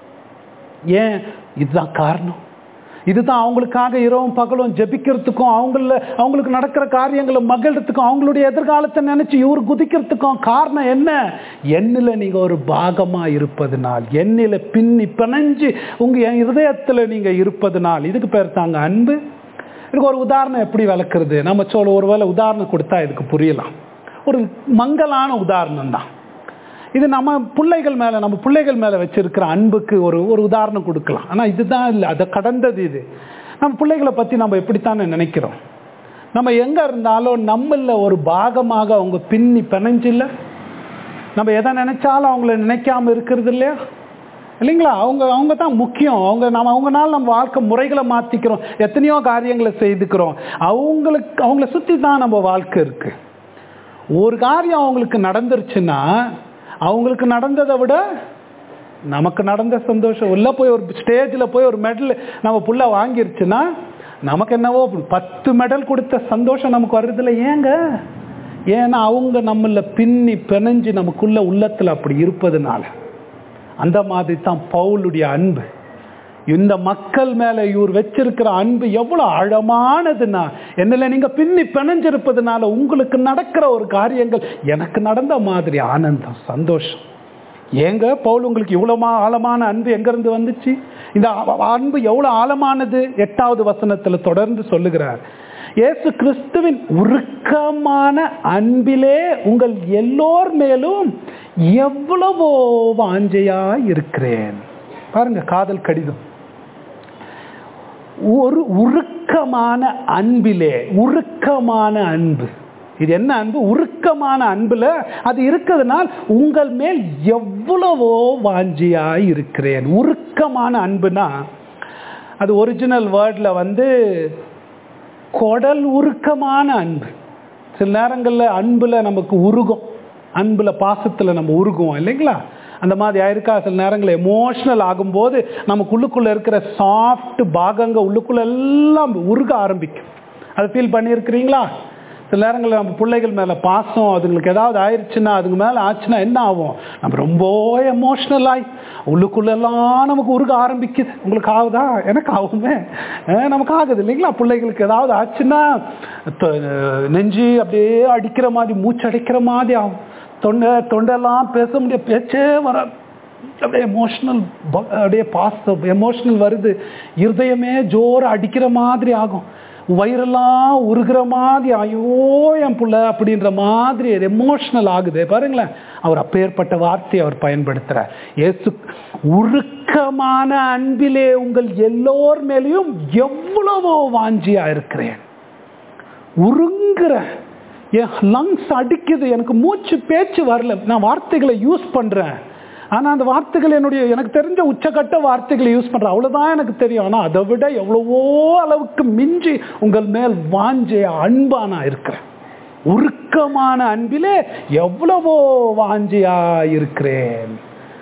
ஏன் இதுதான் காரணம் இதுதான் அவங்களுக்காக இரவும் பகலும் ஜெபிக்கிறதுக்கும் அவங்கள அவங்களுக்கு நடக்கிற காரியங்களை மகிழ்றதுக்கும் அவங்களுடைய எதிர்காலத்தை நினைச்சு இவர் குதிக்கிறதுக்கும் காரணம் என்ன எண்ணில் நீங்க ஒரு பாகமா இருப்பதனால் எண்ணில பின்னி பிணைஞ்சு உங்க என் இருதயத்துல நீங்க இருப்பதனால் இதுக்கு பேர் தாங்க அன்பு இதுக்கு ஒரு உதாரணம் எப்படி விளக்குறது நம்ம சொல்ல ஒருவேளை உதாரணம் கொடுத்தா இதுக்கு புரியலாம் ஒரு மங்கலான உதாரணம் தான் இது நம்ம பிள்ளைகள் மேலே நம்ம பிள்ளைகள் மேலே வச்சிருக்கிற அன்புக்கு ஒரு ஒரு உதாரணம் கொடுக்கலாம் ஆனால் இதுதான் இல்லை அதை கடந்தது இது நம்ம பிள்ளைகளை பற்றி நம்ம எப்படித்தானே நினைக்கிறோம் நம்ம எங்கே இருந்தாலும் நம்மள ஒரு பாகமாக அவங்க பின்னி பிணைஞ்சில்ல நம்ம எதை நினைச்சாலும் அவங்கள நினைக்காம இருக்கிறது இல்லையா இல்லைங்களா அவங்க அவங்க தான் முக்கியம் அவங்க நம்ம அவங்கனால நம்ம வாழ்க்கை முறைகளை மாற்றிக்கிறோம் எத்தனையோ காரியங்களை செய்துக்கிறோம் அவங்களுக்கு அவங்கள சுற்றி தான் நம்ம வாழ்க்கை இருக்கு ஒரு காரியம் அவங்களுக்கு நடந்துருச்சுன்னா அவங்களுக்கு நடந்ததை விட நமக்கு நடந்த சந்தோஷம் உள்ள போய் ஒரு ஸ்டேஜில் போய் ஒரு மெடல் நம்ம புள்ள வாங்கிருச்சுன்னா நமக்கு என்னவோ பத்து மெடல் கொடுத்த சந்தோஷம் நமக்கு வர்றதில்ல ஏங்க ஏன்னா அவங்க நம்மள பின்னி பிணைஞ்சு நமக்குள்ள உள்ளத்தில் அப்படி இருப்பதுனால அந்த மாதிரி தான் பவுலுடைய அன்பு இந்த மக்கள் மேல இவர் வச்சிருக்கிற அன்பு எவ்வளவு ஆழமானதுன்னா என்னல நீங்க பின்னி பிணைஞ்சிருப்பதுனால உங்களுக்கு நடக்கிற ஒரு காரியங்கள் எனக்கு நடந்த மாதிரி ஆனந்தம் சந்தோஷம் ஏங்க பவுல் உங்களுக்கு இவ்வளவு ஆழமான அன்பு எங்க இருந்து வந்துச்சு இந்த அன்பு எவ்வளவு ஆழமானது எட்டாவது வசனத்துல தொடர்ந்து சொல்லுகிறார் இயேசு கிறிஸ்துவின் உருக்கமான அன்பிலே உங்கள் எல்லோர் மேலும் எவ்வளவோ வாஞ்சையா இருக்கிறேன் பாருங்க காதல் கடிதம் ஒரு உருக்கமான அன்பிலே உருக்கமான அன்பு இது என்ன அன்பு உருக்கமான அன்புல அது இருக்கிறதுனால் உங்கள் மேல் எவ்வளவோ வாஞ்சியாய் இருக்கிறேன் உருக்கமான அன்புனா அது ஒரிஜினல் வேர்ட்ல வந்து கொடல் உருக்கமான அன்பு சில நேரங்களில் அன்புல நமக்கு உருகும் அன்புல பாசத்துல நம்ம உருகுவோம் இல்லைங்களா அந்த மாதிரி ஆயிருக்கா சில நேரங்களில் எமோஷனல் ஆகும்போது நமக்கு உள்ளுக்குள்ள இருக்கிற சாஃப்ட் பாகங்க உள்ளுக்குள்ள எல்லாம் உருக ஆரம்பிக்கும் அதை ஃபீல் பண்ணியிருக்கிறீங்களா சில நேரங்களில் நம்ம பிள்ளைகள் மேலே பாசம் அதுங்களுக்கு ஏதாவது ஆயிடுச்சுன்னா அதுக்கு மேலே ஆச்சுன்னா என்ன ஆகும் நம்ம ரொம்ப எமோஷ்னல் ஆகி உள்ளுக்குள்ளெல்லாம் நமக்கு உருக ஆரம்பிக்குது உங்களுக்கு ஆகுதா எனக்கு ஆகுமே அஹ் நமக்கு ஆகுது இல்லைங்களா பிள்ளைகளுக்கு ஏதாவது ஆச்சுன்னா தொ- நெஞ்சு அப்படியே அடிக்கிற மாதிரி மூச்சு அடிக்கிற மாதிரி ஆகும் தொண்டை தொண்டெல்லாம் பேச முடிய பேச்சே வர அப்படியே எமோஷ்னல் அப்படியே பாசம் எமோஷ்னல் வருது இருதயமே ஜோர அடிக்கிற மாதிரி ஆகும் வயிறெல்லாம் உருகிற மாதிரி ஐயோ என் புள்ள அப்படின்ற மாதிரி எமோஷ்னல் ஆகுது பாருங்களேன் அவர் அப்பேற்பட்ட வார்த்தையை அவர் பயன்படுத்துறார் இயேசு உருக்கமான அன்பிலே உங்கள் எல்லோர் மேலேயும் எவ்வளவோ வாஞ்சியா இருக்கிறேன் உருங்குற என் லங்ஸ் அடிக்குது எனக்கு மூச்சு பேச்சு வரல நான் வார்த்தைகளை யூஸ் பண்றேன் ஆனா அந்த வார்த்தைகள் என்னுடைய எனக்கு தெரிஞ்ச உச்சக்கட்ட வார்த்தைகளை யூஸ் பண்றேன் அவ்வளவுதான் எனக்கு தெரியும் ஆனா அதை விட எவ்வளவோ அளவுக்கு மிஞ்சி உங்கள் மேல் வாஞ்சைய அன்பா நான் இருக்கிறேன் உருக்கமான அன்பிலே எவ்வளவோ வாஞ்சியா இருக்கிறேன்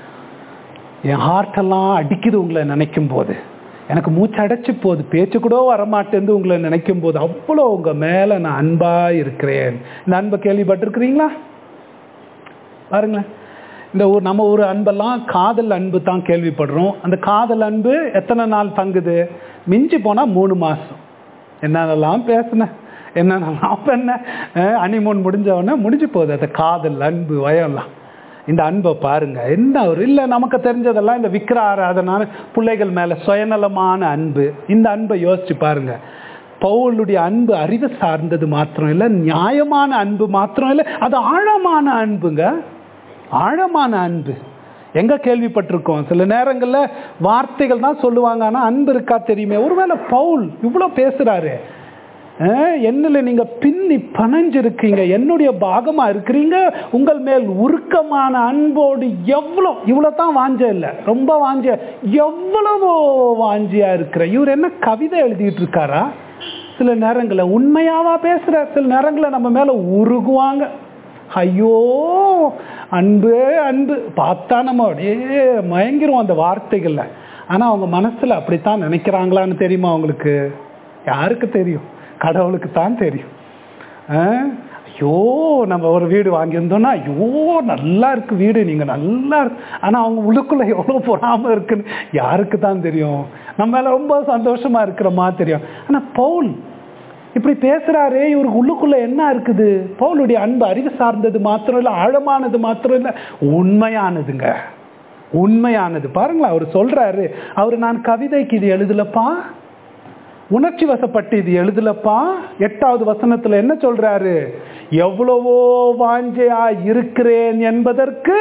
என் ஹார்ட்டெல்லாம் அடிக்குது உங்களை நினைக்கும் போது எனக்கு மூச்சு அடைச்சு போகுது பேச்சு கூட வரமாட்டேந்து உங்களை நினைக்கும் போது அவ்வளோ உங்க மேல நான் அன்பா இருக்கிறேன் இந்த அன்பை கேள்விப்பட்டிருக்கிறீங்களா பாருங்களேன் இந்த ஊர் நம்ம ஊர் அன்பெல்லாம் காதல் அன்பு தான் கேள்விப்படுறோம் அந்த காதல் அன்பு எத்தனை நாள் தங்குது மிஞ்சி போனா மூணு மாசம் என்னென்னலாம் பேசினேன் என்னென்னலாம் பண்ண அனிமோன் முடிஞ்ச உடனே முடிஞ்சு போகுது அந்த காதல் அன்பு வயம்லாம் இந்த அன்பை பாருங்க என்ன ஒரு இல்லை நமக்கு தெரிஞ்சதெல்லாம் இந்த விக்கிர ஆராதனான பிள்ளைகள் மேல சுயநலமான அன்பு இந்த அன்பை யோசிச்சு பாருங்க பவுலுடைய அன்பு அறிவு சார்ந்தது மாத்திரம் இல்லை நியாயமான அன்பு மாத்திரம் இல்லை அது ஆழமான அன்புங்க ஆழமான அன்பு எங்க கேள்விப்பட்டிருக்கோம் சில நேரங்கள்ல வார்த்தைகள் தான் சொல்லுவாங்க ஆனா அன்பு இருக்கா தெரியுமே ஒருவேளை பவுல் இவ்வளவு பேசுறாரு அஹ், என்னல நீங்க பின்னி பனைஞ்சிருக்கீங்க என்னுடைய பாகமா இருக்கிறீங்க உங்கள் மேல் உருக்கமான அன்போடு எவ்வளோ இவ்வளவு தான் வாஞ்ச இல்ல ரொம்ப வாஞ்ச எவ்வளவோ வாஞ்சியா இருக்கிற இவர் என்ன கவிதை எழுதிட்டு இருக்காரா சில நேரங்களில் உண்மையாவா பேசுற சில நேரங்களில் நம்ம மேல உருகுவாங்க ஐயோ அன்பு அன்பு பார்த்தா நம்ம அப்படியே மயங்கிரும் அந்த வார்த்தைகள்ல ஆனா அவங்க மனசுல அப்படித்தான் நினைக்கிறாங்களான்னு தெரியுமா அவங்களுக்கு யாருக்கு தெரியும் கடவுளுக்கு தான் தெரியும் ஆ? ஐயோ நம்ம ஒரு வீடு வாங்கியிருந்தோம்னா ஐயோ நல்லா இருக்கு வீடு நீங்க நல்லா இருக்கு ஆனா அவங்க உள்ளுக்குள்ள எவ்வளவு பொறாம இருக்குன்னு யாருக்கு தான் தெரியும் நம்ம மேல ரொம்ப சந்தோஷமா இருக்கிற மாதிரி தெரியும் ஆனா பவுல் இப்படி பேசுறாரே இவருக்கு உள்ளுக்குள்ள என்ன இருக்குது பவுலுடைய அன்பு அறிவு சார்ந்தது மாத்திரம் இல்ல ஆழமானது மாத்திரம் இல்ல உண்மையானதுங்க உண்மையானது பாருங்களேன் அவர் சொல்றாரு அவர் நான் கவிதைக்கு இது எழுதலப்பா உணர்ச்சி வசப்பட்டு இது எழுதலப்பா எட்டாவது வசனத்துல என்ன சொல்றாரு எவ்வளவோ வாஞ்சையா இருக்கிறேன் என்பதற்கு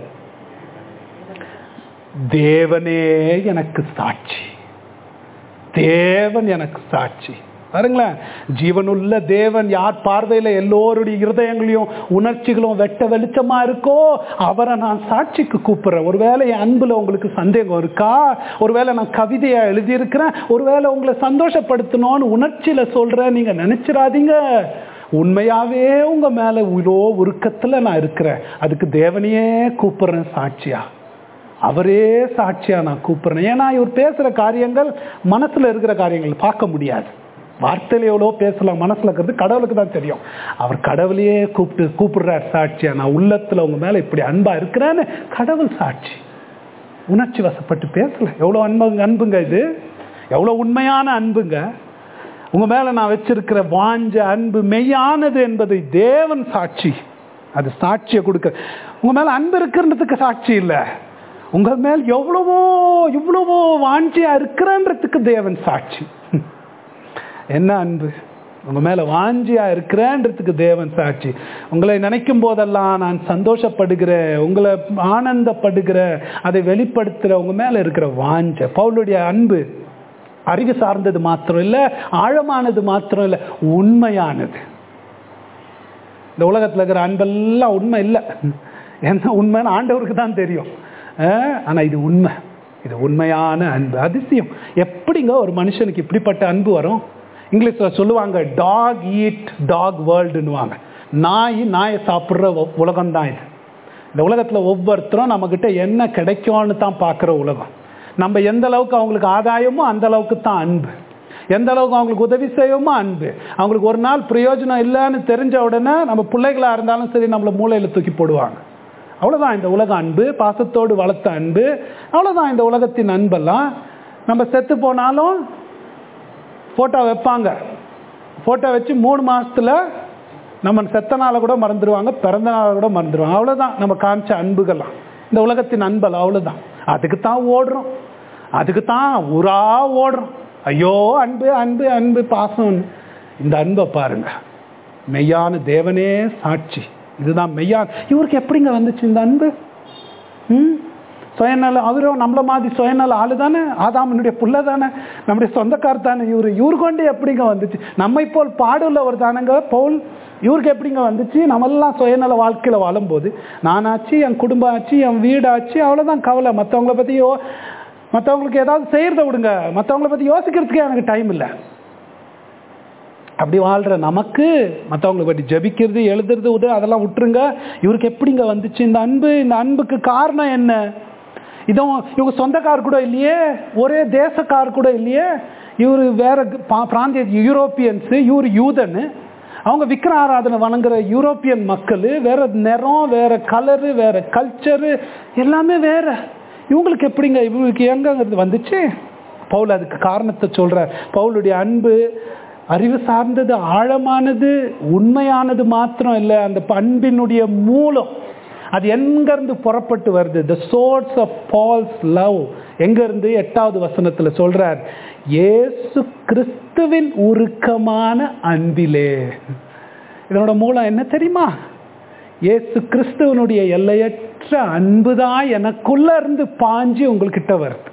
தேவனே எனக்கு சாட்சி தேவன் எனக்கு சாட்சி பாருங்களேன் ஜீவனுள்ள தேவன் யார் பார்வையில எல்லோருடைய இருதயங்களையும் உணர்ச்சிகளும் வெட்ட வெளிச்சமா இருக்கோ அவரை நான் சாட்சிக்கு கூப்பிடுறேன் ஒருவேளை என் அன்புல உங்களுக்கு சந்தேகம் இருக்கா ஒருவேளை நான் கவிதையா எழுதியிருக்கிறேன் ஒருவேளை உங்களை சந்தோஷப்படுத்தணும்னு உணர்ச்சியில சொல்றேன் நீங்க நினைச்சிடாதீங்க உண்மையாவே உங்க மேல இவ்வளோ உருக்கத்துல நான் இருக்கிறேன் அதுக்கு தேவனையே கூப்பிடுறேன் சாட்சியா அவரே சாட்சியா நான் கூப்பிடுறேன் ஏன்னா இவர் பேசுற காரியங்கள் மனசுல இருக்கிற காரியங்கள் பார்க்க முடியாது வார்த்தையில எவ்வளோ பேசலாம் மனசுல இருக்கிறது கடவுளுக்கு தான் தெரியும் அவர் கடவுளையே கூப்பிட்டு கூப்பிடுறார் சாட்சியா நான் உள்ளத்துல உங்க மேல இப்படி அன்பா இருக்கிறேன்னு கடவுள் சாட்சி உணர்ச்சி வசப்பட்டு பேசல எவ்வளோ அன்புங்க அன்புங்க இது எவ்வளோ உண்மையான அன்புங்க உங்க மேல நான் வச்சிருக்கிற வாஞ்ச அன்பு மெய்யானது என்பதை தேவன் சாட்சி அது சாட்சியை கொடுக்க உங்க மேல அன்பு இருக்கிறதுக்கு சாட்சி இல்லை உங்க மேல் எவ்வளவோ இவ்வளவோ வாஞ்சியா இருக்கிறன்றதுக்கு தேவன் சாட்சி என்ன அன்பு உங்க மேல வாஞ்சியா இருக்கிறேன்றதுக்கு தேவன் சாட்சி உங்களை நினைக்கும் போதெல்லாம் நான் சந்தோஷப்படுகிறேன் உங்களை ஆனந்தப்படுகிற அதை வெளிப்படுத்துற உங்க மேல இருக்கிற வாஞ்ச பவுலுடைய அன்பு அறிவு சார்ந்தது மாத்திரம் இல்லை ஆழமானது மாத்திரம் இல்லை உண்மையானது இந்த உலகத்தில் இருக்கிற அன்பெல்லாம் உண்மை இல்லை என்ன உண்மைன்னு ஆண்டவருக்கு தான் தெரியும் அஹ், ஆனா இது உண்மை இது உண்மையான அன்பு அதிசயம் எப்படிங்க ஒரு மனுஷனுக்கு இப்படிப்பட்ட அன்பு வரும் இங்கிலீஷ்ல சொல்லுவாங்க டாக் ஈட் டாக் வேர்ல்டுன்னுவாங்க நாய் நாயை சாப்பிட்ற உலகம் தான் இது இந்த உலகத்துல ஒவ்வொருத்தரும் நம்மக்கிட்ட என்ன கிடைக்கும்னு தான் பார்க்குற உலகம் நம்ம எந்த அளவுக்கு அவங்களுக்கு ஆதாயமோ அந்த அளவுக்கு தான் அன்பு எந்த அளவுக்கு அவங்களுக்கு உதவி செய்வோமோ அன்பு அவங்களுக்கு ஒரு நாள் பிரயோஜனம் இல்லைன்னு தெரிஞ்ச உடனே நம்ம பிள்ளைகளா இருந்தாலும் சரி நம்மளை மூளையில தூக்கி போடுவாங்க அவ்வளவுதான் இந்த உலக அன்பு பாசத்தோடு வளர்த்த அன்பு அவ்வளவுதான் இந்த உலகத்தின் அன்பெல்லாம் நம்ம செத்து போனாலும் போட்டோ வைப்பாங்க போட்டோ வச்சு மூணு மாசத்துல நம்ம செத்த நாளை கூட மறந்துடுவாங்க பிறந்த நாளை கூட மறந்துடுவாங்க அவ்வளவுதான் நம்ம காமிச்ச அன்புகள்லாம் இந்த உலகத்தின் அன்பெல்லாம் அவ்வளவுதான் அதுக்கு தான் ஓடுறோம் அதுக்கு தான் ஊரா ஓடுறோம் ஐயோ அன்பு அன்பு அன்பு பாசம் இந்த அன்பை பாருங்க மெய்யான தேவனே சாட்சி இதுதான் மெய்யான இவருக்கு எப்படிங்க வந்துச்சு இந்த அன்பு ம் சுயநல அவரும் நம்மள மாதிரி சுயநல ஆளு தானே ஆதாமனுடைய புள்ள தானே நம்முடைய சொந்தக்கார் தானே இவரு இவரு கொண்டு எப்படிங்க வந்துச்சு நம்மை போல் பாடுள்ளவர் தானங்க பவுல் இவருக்கு எப்படிங்க வந்துச்சு நம்மெல்லாம் சுயநல வாழ்க்கையில வாழும்போது நானாச்சு என் குடும்பம் ஆச்சு என் வீடாச்சு அவ்வளவுதான் கவலை மற்றவங்கள பத்தி யோ மற்றவங்களுக்கு ஏதாவது செய்யறத விடுங்க மற்றவங்கள பத்தி யோசிக்கிறதுக்கே எனக்கு டைம் இல்லை அப்படி வாழ்ற நமக்கு மற்றவங்களை பற்றி ஜபிக்கிறது எழுதுறது உது அதெல்லாம் விட்டுருங்க இவருக்கு எப்படிங்க வந்துச்சு இந்த அன்பு இந்த அன்புக்கு காரணம் என்ன இதுவும் இவங்க சொந்தக்கார் கூட இல்லையே ஒரே தேசக்கார் கூட இல்லையே இவர் வேற பா- பிராந்திய யூரோப்பியன்ஸு இவர் யூதனு அவங்க விக்கிர ஆராதனை வணங்குற யூரோப்பியன் மக்கள் வேற நிறம் வேற கலரு வேற கல்ச்சரு எல்லாமே வேற இவங்களுக்கு எப்படிங்க இவங்களுக்கு எங்கங்கிறது வந்துச்சு பவுல் அதுக்கு காரணத்தை சொல்றார் பவுலுடைய அன்பு அறிவு சார்ந்தது ஆழமானது உண்மையானது மாத்திரம் இல்லை அந்த அன்பினுடைய மூலம் அது எங்கிருந்து புறப்பட்டு வருது the source of Paul's love எங்கிருந்து எட்டாவது வசனத்துல சொல்றார் இயேசு கிறிஸ்துவின் உருக்கமான அன்பிலே இதனோட மூலம் என்ன தெரியுமா இயேசு கிறிஸ்துவனுடைய எல்லையற்ற அன்பு தான் எனக்குள்ள இருந்து பாஞ்சு உங்கள்கிட்ட வருது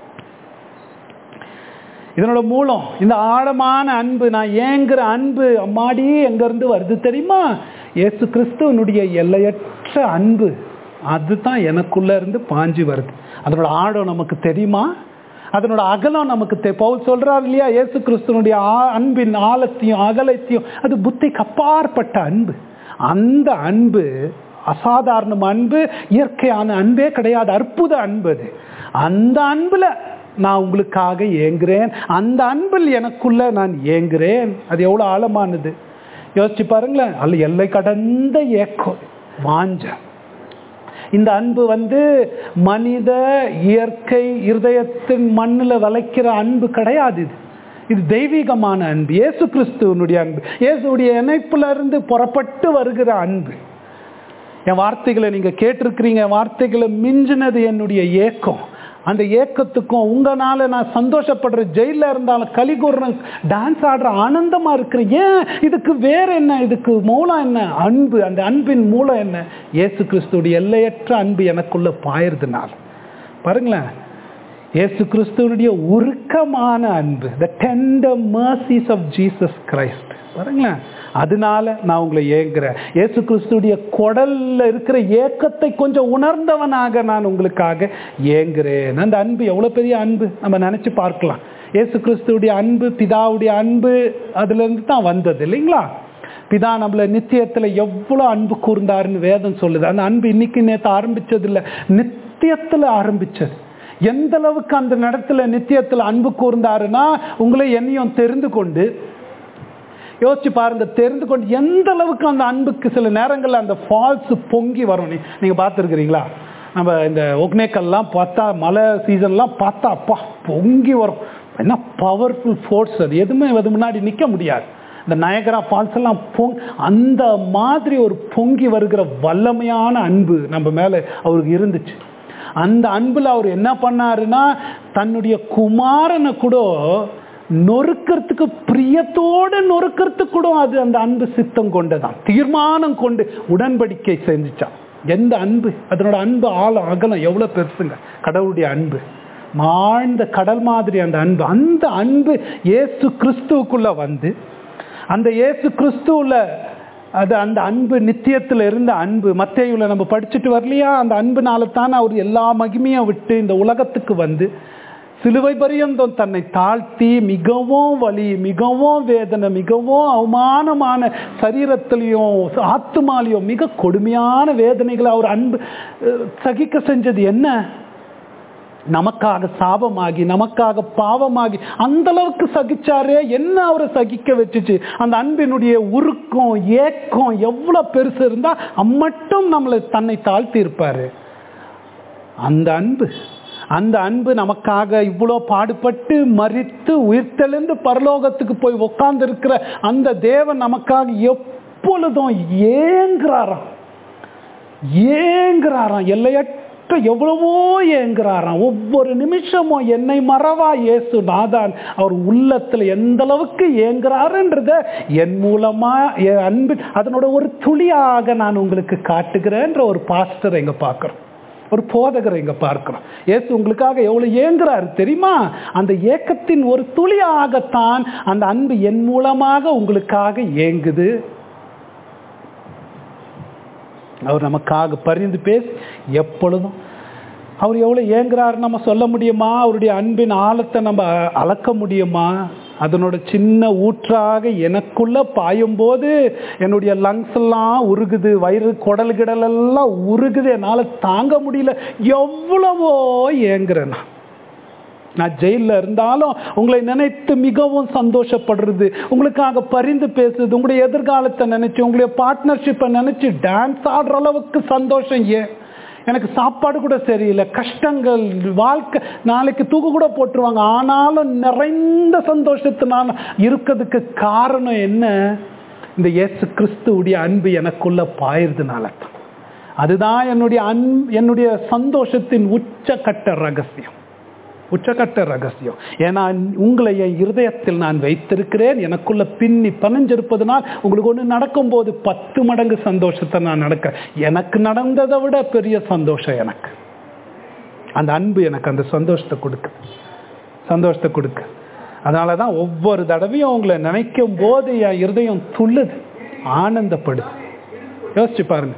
இதனோட மூலம் இந்த ஆழமான அன்பு நான் ஏங்குற அன்பு அம்மாடி எங்க இருந்து வருது தெரியுமா இயேசு கிறிஸ்துவனுடைய எல்லையற்ற அன்பு அதுதான் எனக்குள்ள இருந்து பாஞ்சு வருது அதனோட ஆழம் நமக்கு தெரியுமா அதனோட அகலம் நமக்கு தெ- பவுல் சொல்றாரு இல்லையா இயேசு கிறிஸ்துவனுடைய ஆ- அன்பின் ஆழத்தையும் அகலத்தையும் அது புத்திக்கு அப்பாற்பட்ட அன்பு அந்த அன்பு அசாதாரண அன்பு இயற்கையான அன்பே கிடையாது அற்புத அன்பு அது அந்த அன்புல நான் உங்களுக்காக ஏங்குறேன் அந்த அன்பில் எனக்குள்ள நான் ஏங்குறேன் அது எவ்வளவு ஆழமானது யோசிச்சு பாருங்களேன் அல்ல எல்லை கடந்த ஏக்கம் வாஞ்ச இந்த அன்பு வந்து மனித இயற்கை இருதயத்தின் மண்ணில் விளைக்கிற அன்பு கிடையாது இது இது தெய்வீகமான அன்பு இயேசு கிறிஸ்துவனுடைய அன்பு இயேசுடைய இணைப்புல இருந்து புறப்பட்டு வருகிற அன்பு என் வார்த்தைகளை நீங்க கேட்டிருக்கிறீங்க என் வார்த்தைகளை மிஞ்சினது என்னுடைய ஏக்கம் அந்த ஏக்கத்துக்கும் உங்களால நான் சந்தோஷப்படுற ஜெயில இருந்தாலும் களி கூறுறேன் டான்ஸ் ஆடுற ஆனந்தமா இருக்கிறேன் ஏன் இதுக்கு வேற என்ன இதுக்கு மூலம் என்ன அன்பு அந்த அன்பின் மூலம் என்ன இயேசு கிறிஸ்துடைய எல்லையற்ற அன்பு எனக்குள்ள பாயிருதுனால பாருங்களேன் இயேசு கிறிஸ்துவனுடைய உருக்கமான அன்பு the tender mercies of Jesus Christ பாருங்களேன் அதனால நான் உங்களை ஏங்குறேன் இயேசு கிறிஸ்துடைய குடல்ல இருக்கிற ஏக்கத்தை கொஞ்சம் உணர்ந்தவனாக நான் உங்களுக்காக ஏங்குறேன் அந்த அன்பு எவ்வளவு பெரிய அன்பு நம்ம நினைச்சு பார்க்கலாம் இயேசு கிறிஸ்துவுடைய அன்பு பிதாவுடைய அன்பு அதுல இருந்து தான் வந்தது இல்லைங்களா பிதா நம்மள நித்தியத்துல எவ்வளவு அன்பு கூர்ந்தாருன்னு வேதம் சொல்லுது அந்த அன்பு இன்னைக்கு நேத்து ஆரம்பிச்சது இல்ல நித்தியத்துல ஆரம்பிச்சது எந்த அளவுக்கு அந்த இடத்துல நித்தியத்துல அன்பு கூர்ந்தாருன்னா உங்களை என்னையும் தெரிந்து கொண்டு யோசிச்சு பாருங்க தெரிந்து கொண்டு எந்த அளவுக்கு அந்த அன்புக்கு சில நேரங்கள்ல அந்த ஃபால்ஸ் பொங்கி வரும் நீ- நீங்க பார்த்துருக்கிறீங்களா நம்ம இந்த ஒக்னேக்கல்லாம் பார்த்தா மழை சீசன்லாம் பார்த்தா அப்பா பொங்கி வரும் என்ன பவர்ஃபுல் ஃபோர்ஸ் அது எதுவுமே அது முன்னாடி நிற்க முடியாது இந்த நயகரா ஃபால்ஸ் எல்லாம் பொங் அந்த மாதிரி ஒரு பொங்கி வருகிற வல்லமையான அன்பு நம்ம மேல அவருக்கு இருந்துச்சு அந்த அன்புல அவர் என்ன பண்ணாருன்னா தன்னுடைய குமாரனை கூட நொறுக்கிறதுக்கு பிரியத்தோடு நொறுக்கிறதுக்கு கூட அது அந்த அன்பு சித்தம் கொண்டதான் தீர்மானம் கொண்டு உடன்படிக்கை செஞ்சுச்சான் எந்த அன்பு அதனோட அன்பு ஆழம் அகலம் எவ்வளவு பெருசுங்க கடவுளுடைய அன்பு மாழ்ந்த கடல் மாதிரி அந்த அன்பு அந்த அன்பு இயேசு கிறிஸ்துவுக்குள்ள வந்து அந்த இயேசு கிறிஸ்துவுல அது அந்த அன்பு நித்தியத்தில் இருந்த அன்பு மத்தேயுல நம்ம படிச்சுட்டு வரலையா அந்த அன்புனால தான் அவர் எல்லா மகிமையும் விட்டு இந்த உலகத்துக்கு வந்து சிலுவை பரியந்தம் தன்னை தாழ்த்தி மிகவும் வலி மிகவும் வேதனை மிகவும் அவமானமான சரீரத்திலையும் ஆத்துமாலையும் மிக கொடுமையான வேதனைகளை அவர் அன்பு அஹ், சகிக்க செஞ்சது என்ன நமக்காக சாபமாகி நமக்காக பாவமாகி அந்த அளவுக்கு சகிச்சாரே என்ன அவரை சகிக்க வச்சுச்சு அந்த அன்பினுடைய உருக்கம் ஏக்கம் எவ்வளவு பெருசு இருந்தா அம்மட்டும் நம்மளை தன்னை தாழ்த்தி இருப்பாரு அந்த அன்பு அந்த அன்பு நமக்காக இவ்வளோ பாடுபட்டு மறித்து உயிர்த்தெழுந்து பரலோகத்துக்கு போய் உட்கார்ந்து இருக்கிற அந்த தேவன் நமக்காக எப்பொழுதும் ஏங்குறாராம் ஏங்குறாராம் எல்லையற்ற எவ்வளவோ ஏங்குறாராம் ஒவ்வொரு நிமிஷமும் என்னை மறவா இயேசு நாதான் அவர் உள்ளத்துல எந்த அளவுக்கு ஏங்குறாருன்றத என் மூலமா என் அன்பு அதனோட ஒரு துளியாக நான் உங்களுக்கு காட்டுகிறேன்ற ஒரு பாஸ்டர் எங்க பார்க்கிறோம் ஒரு போதகரை இங்க பார்க்கிறோம் இயேசு உங்களுக்காக எவ்வளவு ஏங்குறாரு தெரியுமா அந்த ஏக்கத்தின் ஒரு துளியாகத்தான் அந்த அன்பு என் மூலமாக உங்களுக்காக ஏங்குது அவர் நமக்காக பரிந்து பேசி எப்பொழுதும் அவர் எவ்வளோ ஏங்குறாரு நம்ம சொல்ல முடியுமா அவருடைய அன்பின் ஆழத்தை நம்ம அளக்க முடியுமா அதனோட சின்ன ஊற்றாக எனக்குள்ள பாயும் போது என்னுடைய லங்ஸ் எல்லாம் உருகுது வயிறு குடல் கிடல் எல்லாம் உருகுது என்னால் தாங்க முடியல எவ்வளவோ ஏங்குறேன் நான் நான் ஜெயிலில் இருந்தாலும் உங்களை நினைத்து மிகவும் சந்தோஷப்படுறது உங்களுக்காக பரிந்து பேசுறது உங்களுடைய எதிர்காலத்தை நினைச்சு உங்களுடைய பார்ட்னர்ஷிப்பை நினைச்சு டான்ஸ் ஆடுற அளவுக்கு சந்தோஷம் ஏன் எனக்கு சாப்பாடு கூட சரியில்லை கஷ்டங்கள் வாழ்க்கை நாளைக்கு தூக்கு கூட போட்டுருவாங்க ஆனாலும் நிறைந்த சந்தோஷத்தினால இருக்கிறதுக்கு காரணம் என்ன இந்த இயேசு கிறிஸ்துவுடைய அன்பு எனக்குள்ள பாயிருதுனால தான் அதுதான் என்னுடைய அன் என்னுடைய சந்தோஷத்தின் உச்சக்கட்ட ரகசியம் உச்சக்கட்ட ரகசியம் ஏன்னா உங்களை என் இருதயத்தில் நான் வைத்திருக்கிறேன் எனக்குள்ள பின்னி பனஞ்சிருப்பதனால் உங்களுக்கு ஒன்று நடக்கும்போது பத்து மடங்கு சந்தோஷத்தை நான் நடக்க எனக்கு நடந்ததை விட பெரிய சந்தோஷம் எனக்கு அந்த அன்பு எனக்கு அந்த சந்தோஷத்தை கொடுக்கு சந்தோஷத்தை கொடுக்கு அதனால தான் ஒவ்வொரு தடவையும் உங்களை நினைக்கும் போது என் இருதயம் துள்ளுது ஆனந்தப்படுது யோசிச்சு பாருங்க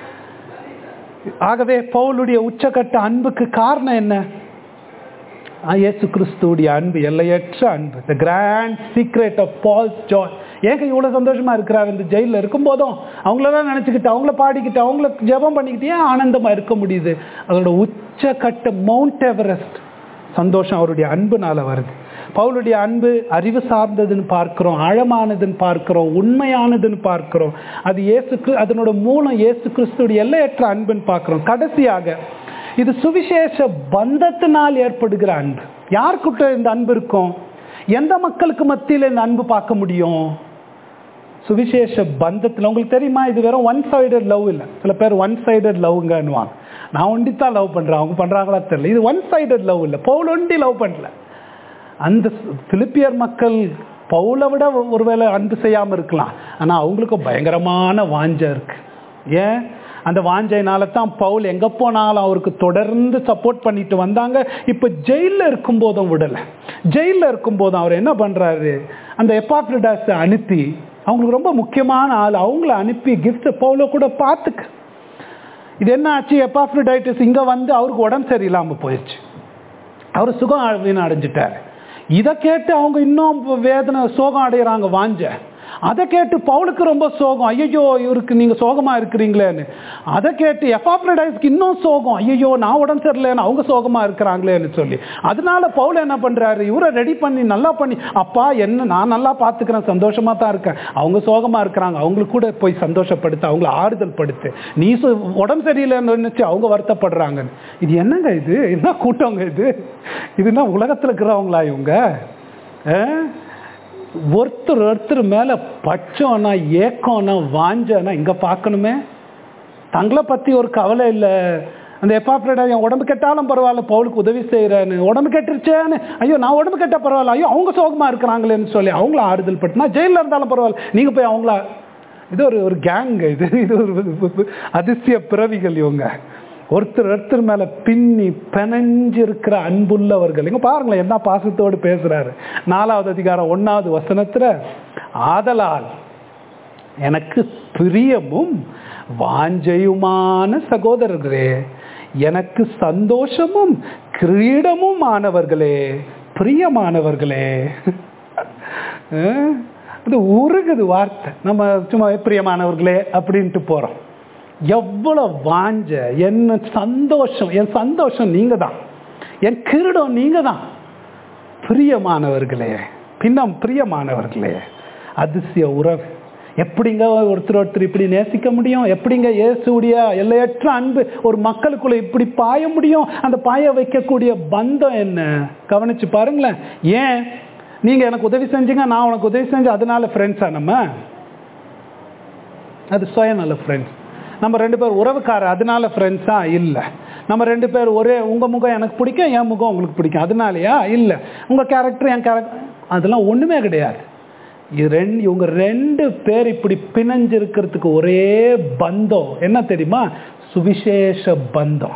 ஆகவே பவுலுடைய உச்சக்கட்ட அன்புக்கு காரணம் என்ன இயேசு கிறிஸ்துடைய அன்பு எல்லையற்ற அன்பு the grand secret of Paul's joy ஏங்க இவ்வளோ சந்தோஷமா இருக்கிறார் இந்த ஜெயிலில் இருக்கும்போதும் அவங்களெல்லாம் நினச்சிக்கிட்டு அவங்கள பாடிக்கிட்டு அவங்கள ஜெபம் பண்ணிக்கிட்டு ஏன் ஆனந்தமாக இருக்க முடியுது அதோட உச்சக்கட்ட மவுண்ட் எவரெஸ்ட் சந்தோஷம் அவருடைய அன்புனால வருது பவுலுடைய அன்பு அறிவு சார்ந்ததுன்னு பார்க்கிறோம் ஆழமானதுன்னு பார்க்கிறோம் உண்மையானதுன்னு பார்க்கிறோம் அது இயேசு அதனோட மூலம் இயேசு கிறிஸ்துடைய எல்லையற்ற அன்புன்னு பார்க்கிறோம் கடைசியாக இது சுவிசேஷ பந்தத்தினால் ஏற்படுகிற அன்பு யாருக்கிட்ட இந்த அன்பு இருக்கும் எந்த மக்களுக்கு மத்தியில் இந்த அன்பு பார்க்க முடியும் சுவிசேஷ பந்தத்தில் உங்களுக்கு தெரியுமா இது வெறும் ஒன் சைடட் லவ் இல்லை சில பேர் ஒன் சைடட் லவ்ங்கன்னுவாங்க நான் ஒண்டித்தான் லவ் பண்ணுறேன் அவங்க பண்ணுறாங்களா தெரியல இது ஒன் சைடட் லவ் இல்லை பவுல் ஒண்டி லவ் பண்ணல அந்த பிலிப்பியர் மக்கள் பவுலை விட ஒருவேளை அன்பு செய்யாமல் இருக்கலாம் ஆனால் அவங்களுக்கும் பயங்கரமான வாஞ்ச இருக்கு ஏன் அந்த வாஞ்சைனால தான் பவுல் எங்கே போனாலும் அவருக்கு தொடர்ந்து சப்போர்ட் பண்ணிட்டு வந்தாங்க இப்போ ஜெயிலில் இருக்கும்போதும் விடலை ஜெயிலில் இருக்கும்போதும் அவர் என்ன பண்ணுறாரு அந்த எப்பாப்ரிடாஸை அனுப்பி அவங்களுக்கு ரொம்ப முக்கியமான ஆள் அவங்கள அனுப்பி கிஃப்ட் பவுல கூட பார்த்துக்க இது என்ன ஆச்சு எப்பாப்ரிடைட்டிஸ் இங்கே வந்து அவருக்கு உடம்பு சரியில்லாமல் போயிடுச்சு அவர் சுகம் வீண் அடைஞ்சிட்டார் இதை கேட்டு அவங்க இன்னும் வேதனை சோகம் அடைகிறாங்க வாஞ்ச அதை கேட்டு பவுலுக்கு ரொம்ப சோகம் ஐயோ இவருக்கு நீங்க சோகமா இருக்கிறீங்களேன்னு அதை கேட்டு எஃபாப்ரடைஸ்க்கு இன்னும் சோகம் ஐயோ நான் உடம்பு சரியில்லைன்னு அவங்க சோகமா இருக்கிறாங்களேன்னு சொல்லி அதனால பவுல் என்ன பண்றாரு இவரை ரெடி பண்ணி நல்லா பண்ணி அப்பா என்ன நான் நல்லா பார்த்துக்கிறேன் சந்தோஷமா தான் இருக்கேன் அவங்க சோகமா இருக்கிறாங்க அவங்களுக்கு கூட போய் சந்தோஷப்படுத்து அவங்கள ஆறுதல் படுத்து நீ உடம்பு சரியில்லைன்னு நினைச்சு அவங்க வருத்தப்படுறாங்க இது என்னங்க இது என்ன கூட்டங்க இது இதுனா உலகத்துல இருக்கிறவங்களா இவங்க ஒருத்தர் ஒருத்தர் மேல பச்சோன்னா ஏக்கம்னா வாஞ்சனா இங்க பார்க்கணுமே தங்களை பத்தி ஒரு கவலை இல்லை அந்த எப்பாப்ரேடா என் உடம்பு கெட்டாலும் பரவாயில்ல பவுலுக்கு உதவி செய்யறேன்னு உடம்பு கெட்டுருச்சேன்னு ஐயோ நான் உடம்பு கெட்டா பரவாயில்ல ஐயோ அவங்க சோகமா இருக்கிறாங்களேன்னு சொல்லி அவங்கள ஆறுதல் பட்டு நான் ஜெயிலில் இருந்தாலும் பரவாயில்ல நீங்க போய் அவங்கள இது ஒரு ஒரு கேங் இது இது ஒரு அதிசய பிறவிகள் இவங்க ஒருத்தர் ஒருத்தர் மேல பின்னி பிணைஞ்சிருக்கிற அன்புள்ளவர்கள் இங்க பாருங்களேன் என்ன பாசத்தோடு பேசுறாரு நாலாவது அதிகாரம் ஒன்னாவது வசனத்துல ஆதலால் எனக்கு பிரியமும் வாஞ்சையுமான சகோதரர்களே எனக்கு சந்தோஷமும் கிரீடமும் ஆனவர்களே பிரியமானவர்களே அஹ், அது உருகுது வார்த்தை நம்ம சும்மா பிரியமானவர்களே அப்படின்ட்டு போறோம் எவ்வளவு வாஞ்ச என்ன சந்தோஷம் என் சந்தோஷம் நீங்க தான் என் கிரீடம் நீங்க தான் பிரியமானவர்களே பின்னம் பிரியமானவர்களே அதிசய உறவு எப்படிங்க ஒருத்தர் ஒருத்தர் இப்படி நேசிக்க முடியும் எப்படிங்க இயேசுடைய எல்லையற்ற அன்பு ஒரு மக்களுக்குள்ள இப்படி பாய முடியும் அந்த பாய வைக்கக்கூடிய பந்தம் என்ன கவனிச்சு பாருங்களேன் ஏன் நீங்க எனக்கு உதவி செஞ்சீங்க நான் உனக்கு உதவி செஞ்சேன் அதனால ஃப்ரெண்ட்ஸா நம்ம அது சுயநல ஃப்ரெண்ட்ஸ் நம்ம ரெண்டு பேர் உறவுக்காரர் அதனால ஃப்ரெண்ட்ஸா இல்லை நம்ம ரெண்டு பேர் ஒரே உங்க முகம் எனக்கு பிடிக்கும் என் முகம் உங்களுக்கு பிடிக்கும் அதனாலயா இல்லை உங்க கேரக்டர் என் கேரக்டர் அதெல்லாம் ஒண்ணுமே கிடையாது இது ரெண்டு இவங்க ரெண்டு பேர் இப்படி பிணைஞ்சிருக்கிறதுக்கு ஒரே பந்தம் என்ன தெரியுமா சுவிசேஷ பந்தம்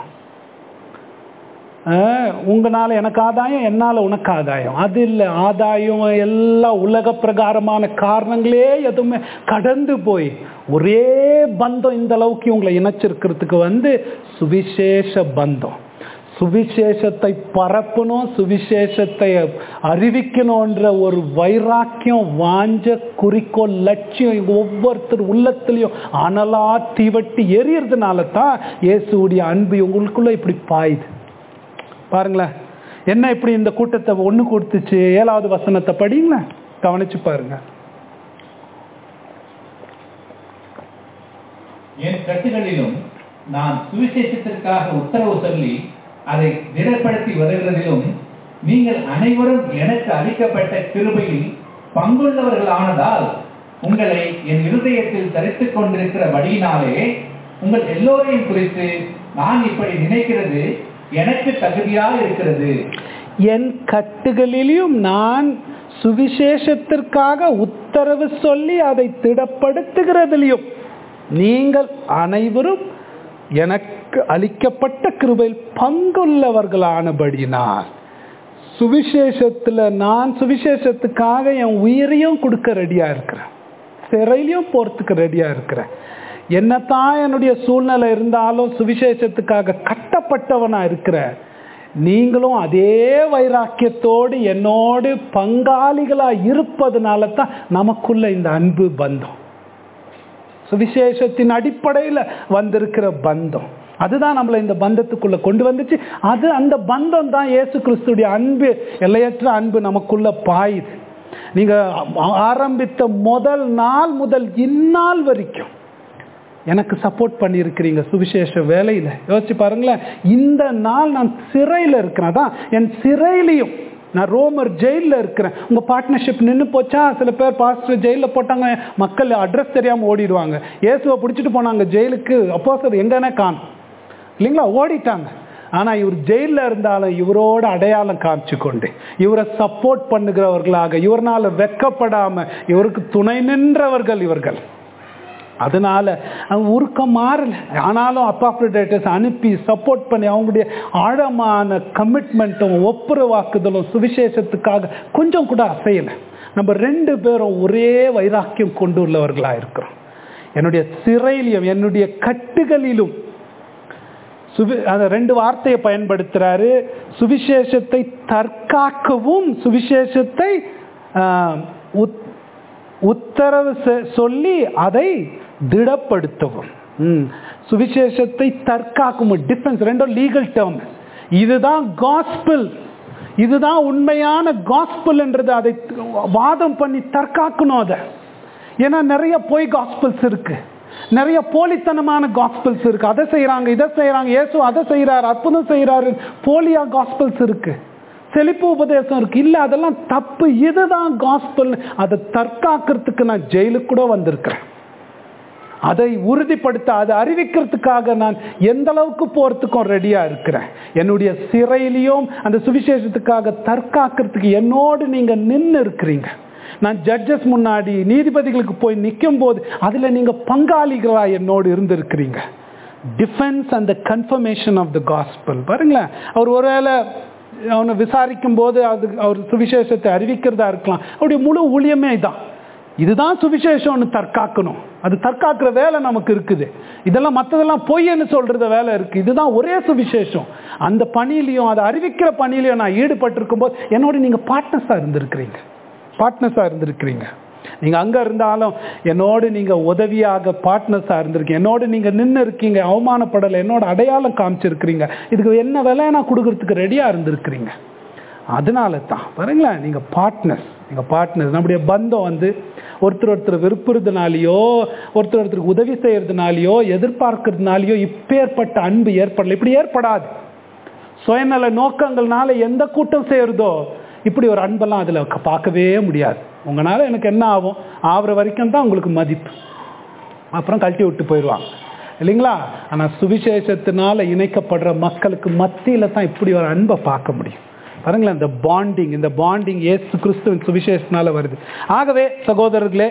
ஆஹ், உங்கனால எனக்கு ஆதாயம் என்னால உனக்கு ஆதாயம் அது இல்லை ஆதாயம் எல்லாம் உலக பிரகாரமான காரணங்களே எதுவுமே கடந்து போய் ஒரே பந்தம் இந்த அளவுக்கு இவங்களை இணைச்சிருக்கிறதுக்கு வந்து சுவிசேஷ பந்தம் சுவிசேஷத்தை பரப்பணும் சுவிசேஷத்தை அறிவிக்கணுன்ற ஒரு வைராக்கியம் வாஞ்ச குறிக்கோள் லட்சியம் இவங்க ஒவ்வொருத்தர் உள்ளத்துலயும் அனலா தீவட்டி எரியறதுனால தான் இயேசுடைய அன்பு இவங்களுக்குள்ள இப்படி பாயுது பாருங்களேன் என்ன இப்படி இந்த கூட்டத்தை ஒண்ணு கொடுத்துச்சு ஏழாவது வசனத்தை படிங்களேன் கவனிச்சு பாருங்க என் கட்டுகளிலும் நான் சுவிசேஷத்திற்காக உத்தரவு சொல்லி அதை திடப்படுத்தி வருகிறதிலும் நீங்கள் அனைவரும் எனக்கு அளிக்கப்பட்ட கிருபையில் பங்குள்ளவர்களானதால் உங்களை என் இருதயத்தில் தரித்துக் கொண்டிருக்கிறபடியினாலே உங்கள் எல்லோரையும் குறித்து நான் இப்படி நினைக்கிறது எனக்கு தகுதியாக இருக்கிறது என் கட்டுகளிலும் நான் சுவிசேஷத்திற்காக உத்தரவு சொல்லி அதை திடப்படுத்துகிறதிலையும் நீங்கள் அனைவரும் எனக்கு அளிக்கப்பட்ட கிருபையில் பங்குள்ளவர்களானபடினால் சுவிசேஷத்துல நான் சுவிசேஷத்துக்காக என் உயிரையும் கொடுக்க ரெடியா இருக்கிறேன் சிறையிலையும் போறதுக்கு ரெடியா இருக்கிறேன் என்னத்தான் என்னுடைய சூழ்நிலை இருந்தாலும் சுவிசேஷத்துக்காக கட்டப்பட்டவனா இருக்கிறேன் நீங்களும் அதே வைராக்கியத்தோடு என்னோடு பங்காளிகளா இருப்பதனால தான் நமக்குள்ள இந்த அன்பு பந்தம் சுவிசேஷத்தின் அடிப்படையில் வந்திருக்கிற பந்தம் அதுதான் நம்மளை இந்த பந்தத்துக்குள்ள கொண்டு வந்துச்சு அது அந்த பந்தம் தான் இயேசு கிறிஸ்துடைய அன்பு எல்லையற்ற அன்பு நமக்குள்ள பாயுது நீங்க ஆ- ஆரம்பித்த முதல் நாள் முதல் இந்நாள் வரைக்கும் எனக்கு சப்போர்ட் பண்ணியிருக்கிறீங்க சுவிசேஷ வேலையில யோசிச்சு பாருங்களேன் இந்த நாள் நான் சிறையில் இருக்கிறேன் அதான் என் சிறையிலையும் நான் ரோமர் ஜெயிலில் இருக்கிறேன் உங்க பார்ட்னர்ஷிப் நின்று போச்சா சில பேர் பாஸ்டர் ஜெயிலில் போட்டாங்க மக்கள் அட்ரஸ் தெரியாம ஓடிடுவாங்க இயேசுவை பிடிச்சிட்டு போனாங்க ஜெயிலுக்கு அப்போ சார் எங்கன்னே காணும் இல்லைங்களா ஓடிட்டாங்க ஆனா இவர் ஜெயிலில் இருந்தாலும் இவரோட அடையாளம் காமிச்சு கொண்டு இவரை சப்போர்ட் பண்ணுகிறவர்களாக இவர்னால வெக்கப்படாம இவருக்கு துணை நின்றவர்கள் இவர்கள் அதனால அவங்க உருக்கம் மாறல ஆனாலும் அப்பாப்ரேட்டர்ஸ் அனுப்பி சப்போர்ட் பண்ணி அவங்களுடைய ஆழமான கமிட்மெண்ட்டும் ஒப்புரவாக்குதலும் சுவிசேஷத்துக்காக கொஞ்சம் கூட அசையலை நம்ம ரெண்டு பேரும் ஒரே வைராக்கியம் கொண்டுள்ளவர்களா இருக்கிறோம் என்னுடைய சிறையிலும் என்னுடைய கட்டுகளிலும் சுவி அந்த ரெண்டு வார்த்தையை பயன்படுத்துறாரு சுவிசேஷத்தை தற்காக்கவும் சுவிசேஷத்தை ஆஹ், உத்- உத்தரவு செ- சொல்லி அதை திடப்படுத்தவும் ம். சுவிசேஷத்தை தற்காக்கும் டிஃபென்ஸ் ரெண்டும் லீகல் டேர்ம் இதுதான் காஸ்பிள் இதுதான் உண்மையான காஸ்பிள்ன்றது அதை வாதம் பண்ணி தற்காக்கணும் அதை ஏன்னா நிறைய பொய் காஸ்பிள்ஸ் இருக்கு நிறைய போலித்தனமான காஸ்பிள்ஸ் இருக்கு அதை செய்றாங்க இதை செய்றாங்க இயேசு அதை செய்றாரு அற்புதம் செய்றாரு போலியா காஸ்பிள்ஸ் இருக்கு செழிப்பு உபதேசம் இருக்கு இல்ல அதெல்லாம் தப்பு இதுதான் காஸ்பிள் அதை தற்காக்கிறதுக்கு நான் ஜெயிலுக்கு கூட வந்திருக்கிறேன் அதை உறுதிப்படுத்த அதை அறிவிக்கிறதுக்காக நான் எந்த அளவுக்கு போறதுக்கும் ரெடியா இருக்கிறேன் என்னுடைய சிறையிலையும் அந்த சுவிசேஷத்துக்காக தற்காக்கிறதுக்கு என்னோடு நீங்க நின்று இருக்கிறீங்க நான் ஜட்ஜஸ் முன்னாடி நீதிபதிகளுக்கு போய் நிற்கும் போது அதுல நீங்க பங்காளிகளா என்னோடு இருந்திருக்கிறீங்க defence and the confirmation of the gospel பாருங்களேன் அவர் ஒருவேளை அவனை விசாரிக்கும் போது அது அவர் சுவிசேஷத்தை அறிவிக்கிறதா இருக்கலாம் அவருடைய முழு ஊழியமே இதான் இதுதான் சுவிசேஷம்னு தற்காக்கணும் அது தற்காக்கிற வேலை நமக்கு இருக்குது இதெல்லாம் மற்றதெல்லாம் பொய்ன்னு சொல்றத வேலை இருக்கு இதுதான் ஒரே சுவிசேஷம் அந்த பணியிலையும் அதை அறிவிக்கிற பணியிலையும் நான் ஈடுபட்டிருக்கும் போது என்னோட நீங்க பார்ட்னஸா இருந்திருக்கிறீங்க பார்ட்னஸா இருந்திருக்கிறீங்க நீங்க அங்க இருந்தாலும் என்னோடு நீங்க உதவியாக பார்ட்னஸா இருந்திருக்கீங்க என்னோடு நீங்க நின்று இருக்கீங்க அவமானப்படலை என்னோட அடையாளம் காமிச்சிருக்கிறீங்க இதுக்கு என்ன விலை நான் கொடுக்கறதுக்கு ரெடியா இருந்திருக்கிறீங்க அதனால தான் பாருங்களேன் நீங்க பார்ட்னர்ஸ் நீங்க பார்ட்னர்ஸ் நம்முடைய பந்தம் வந்து ஒருத்தர் ஒருத்தர் விருப்புறதுனாலையோ ஒருத்தர் ஒருத்தருக்கு உதவி செய்யறதுனாலையோ எதிர்பார்க்கறதுனாலையோ இப்பேற்பட்ட அன்பு ஏற்படல இப்படி ஏற்படாது சுயநல நோக்கங்கள்னால எந்த கூட்டம் செய்யறதோ இப்படி ஒரு அன்பெல்லாம் அதில் பார்க்கவே முடியாது உங்களால எனக்கு என்ன ஆகும் ஆகிற வரைக்கும் தான் உங்களுக்கு மதிப்பு அப்புறம் கழட்டி விட்டு போயிடுவாங்க இல்லைங்களா ஆனால் சுவிசேஷத்தினால இணைக்கப்படுற மக்களுக்கு மத்தியில் தான் இப்படி ஒரு அன்பை பார்க்க முடியும் பாருங்களேன் இந்த பாண்டிங் இந்த பாண்டிங் ஏசு கிறிஸ்துவின் சுவிசேஷத்தினால வருது ஆகவே சகோதரர்களே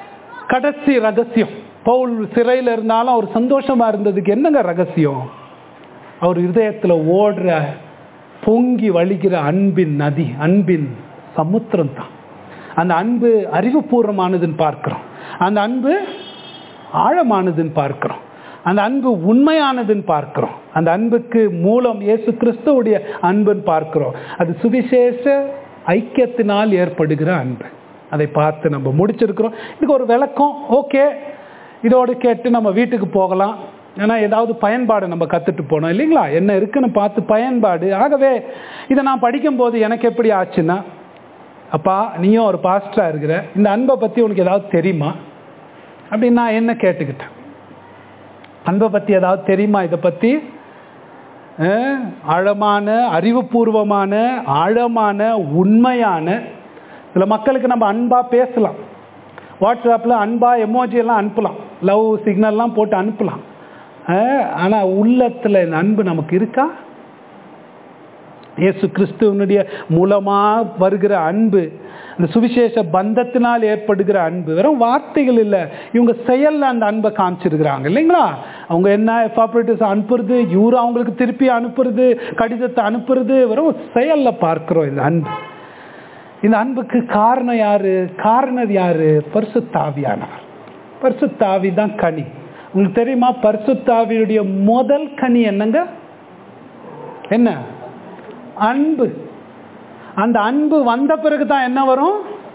கடைசி ரகசியம் பவுல் சிறையில் இருந்தாலும் அவர் சந்தோஷமா இருந்ததுக்கு என்னங்க ரகசியம் அவர் இருதயத்தில் ஓடுற பொங்கி வழிகிற அன்பின் நதி அன்பின் சமுத்திரம் தான் அந்த அன்பு அறிவுபூர்வமானதுன்னு பார்க்கிறோம் அந்த அன்பு ஆழமானதுன்னு பார்க்கிறோம் அந்த அன்பு உண்மையானதுன்னு பார்க்கிறோம் அந்த அன்புக்கு மூலம் இயேசு கிறிஸ்துவுடைய அன்புன்னு பார்க்கிறோம் அது சுவிசேஷ ஐக்கியத்தினால் ஏற்படுகிற அன்பு அதை பார்த்து நம்ம முடிச்சிருக்கிறோம் இதுக்கு ஒரு விளக்கம் ஓகே இதோடு கேட்டு நம்ம வீட்டுக்கு போகலாம் ஏன்னா ஏதாவது பயன்பாடு நம்ம கற்றுட்டு போனோம் இல்லைங்களா என்ன இருக்குன்னு பார்த்து பயன்பாடு ஆகவே இதை நான் படிக்கும்போது எனக்கு எப்படி ஆச்சுன்னா அப்பா நீயும் ஒரு பாஸ்டராக இருக்கிற இந்த அன்பை பற்றி உனக்கு ஏதாவது தெரியுமா அப்படின்னு நான் என்ன கேட்டுக்கிட்டேன் அன்பை பற்றி ஏதாவது தெரியுமா இதை பற்றி ஆழமான அறிவுபூர்வமான ஆழமான உண்மையான சில மக்களுக்கு நம்ம அன்பாக பேசலாம் வாட்ஸ்அப்பில் அன்பாக எமோஜி எல்லாம் அனுப்பலாம் லவ் சிக்னல்லாம் போட்டு அனுப்பலாம் ஆனால் உள்ளத்தில் இந்த அன்பு நமக்கு இருக்கா இயேசு கிறிஸ்துவனுடைய மூலமாக வருகிற அன்பு இந்த சுவிசேஷ பந்தத்தினால் ஏற்படுகிற அன்பு வெறும் வார்த்தைகள் இல்லை இவங்க செயலில் அந்த அன்பை காமிச்சிருக்கிறாங்க இல்லைங்களா அவங்க என்ன எஃபாப்ரேட்டிவ்ஸ் அனுப்புறது இவரு அவங்களுக்கு திருப்பி அனுப்புறது கடிதத்தை அனுப்புறது வெறும் செயலில் பார்க்குறோம் இந்த அன்பு இந்த அன்புக்கு காரணம் யாரு காரணர் யாரு பரிசுத்தாவியானவர் பரிசுத்தாவி தான் கனி உங்களுக்கு தெரியுமா பரிசுத்தாவியுடைய முதல் கனி என்னங்க என்ன அன்பு அந்த அன்பு வந்த பிறகு தான் என்ன வரும்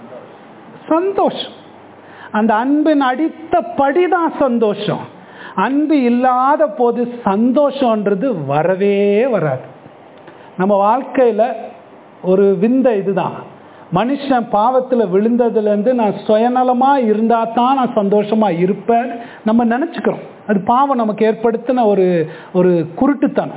சந்தோஷம் அந்த அன்பின் அடித்த படிதான் சந்தோஷம் அன்பு இல்லாத போது சந்தோஷம்ன்றது வரவே வராது நம்ம வாழ்க்கையில் ஒரு விந்த இதுதான் மனுஷன் பாவத்தில் விழுந்ததுலேருந்து நான் சுயநலமாக இருந்தால் தான் நான் சந்தோஷமாக இருப்பேன் நம்ம நினச்சிக்கிறோம் அது பாவம் நமக்கு ஏற்படுத்தின ஒரு ஒரு குருட்டுத்தனம்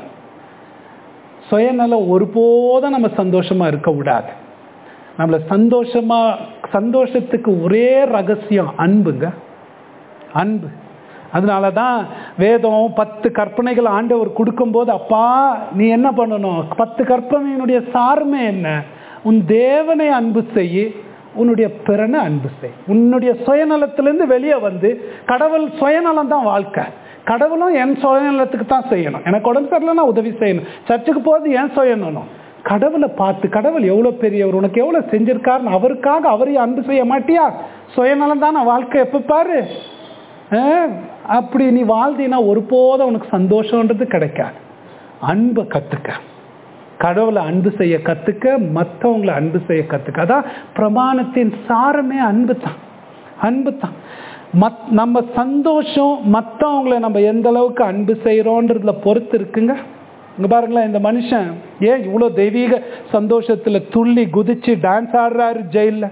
சுயநலம் ஒருபோதும் நம்ம சந்தோஷமாக இருக்க விடாது நம்மளை சந்தோஷமாக சந்தோஷத்துக்கு ஒரே ரகசியம் அன்புங்க அன்பு அதனால தான் வேதம் பத்து கற்பனைகள் ஆண்டவர் கொடுக்கும்போது அப்பா நீ என்ன பண்ணணும் பத்து கற்பனையினுடைய சார்மை என்ன உன் தேவனை அன்பு செய்ய உன்னுடைய பிறனை அன்பு செய் உன்னுடைய சுயநலத்திலேருந்து வெளியே வந்து கடவுள் சுயநலம் தான் வாழ்க்கை கடவுளும் என் சுயநலத்துக்கு தான் செய்யணும் எனக்கு உடம்பு சரியில்லைன்னா உதவி செய்யணும் சர்ச்சுக்கு போகிறது ஏன் சுயநலம் கடவுளை பார்த்து கடவுள் எவ்வளோ பெரியவர் உனக்கு எவ்வளோ செஞ்சிருக்காருன்னு அவருக்காக அவரையும் அன்பு செய்ய மாட்டியா சுயநலம் தானே வாழ்க்கை எப்போ பாரு அப்படி நீ வாழ்ந்தீன்னா ஒருபோதும் உனக்கு சந்தோஷன்றது கிடைக்காது அன்பை கற்றுக்க கடவுளை அன்பு செய்ய கற்றுக்க மற்றவங்களை அன்பு செய்ய கற்றுக்க அதான் பிரமாணத்தின் சாரமே அன்பு தான் அன்பு தான் மத் நம்ம சந்தோஷம் மற்றவங்களை நம்ம எந்த அளவுக்கு அன்பு செய்கிறோன்றதுல பொறுத்து இருக்குங்க இங்கே பாருங்களேன் இந்த மனுஷன் ஏன் இவ்வளோ தெய்வீக சந்தோஷத்தில் துள்ளி குதிச்சு டான்ஸ் ஆடுறாரு ஜெயிலில்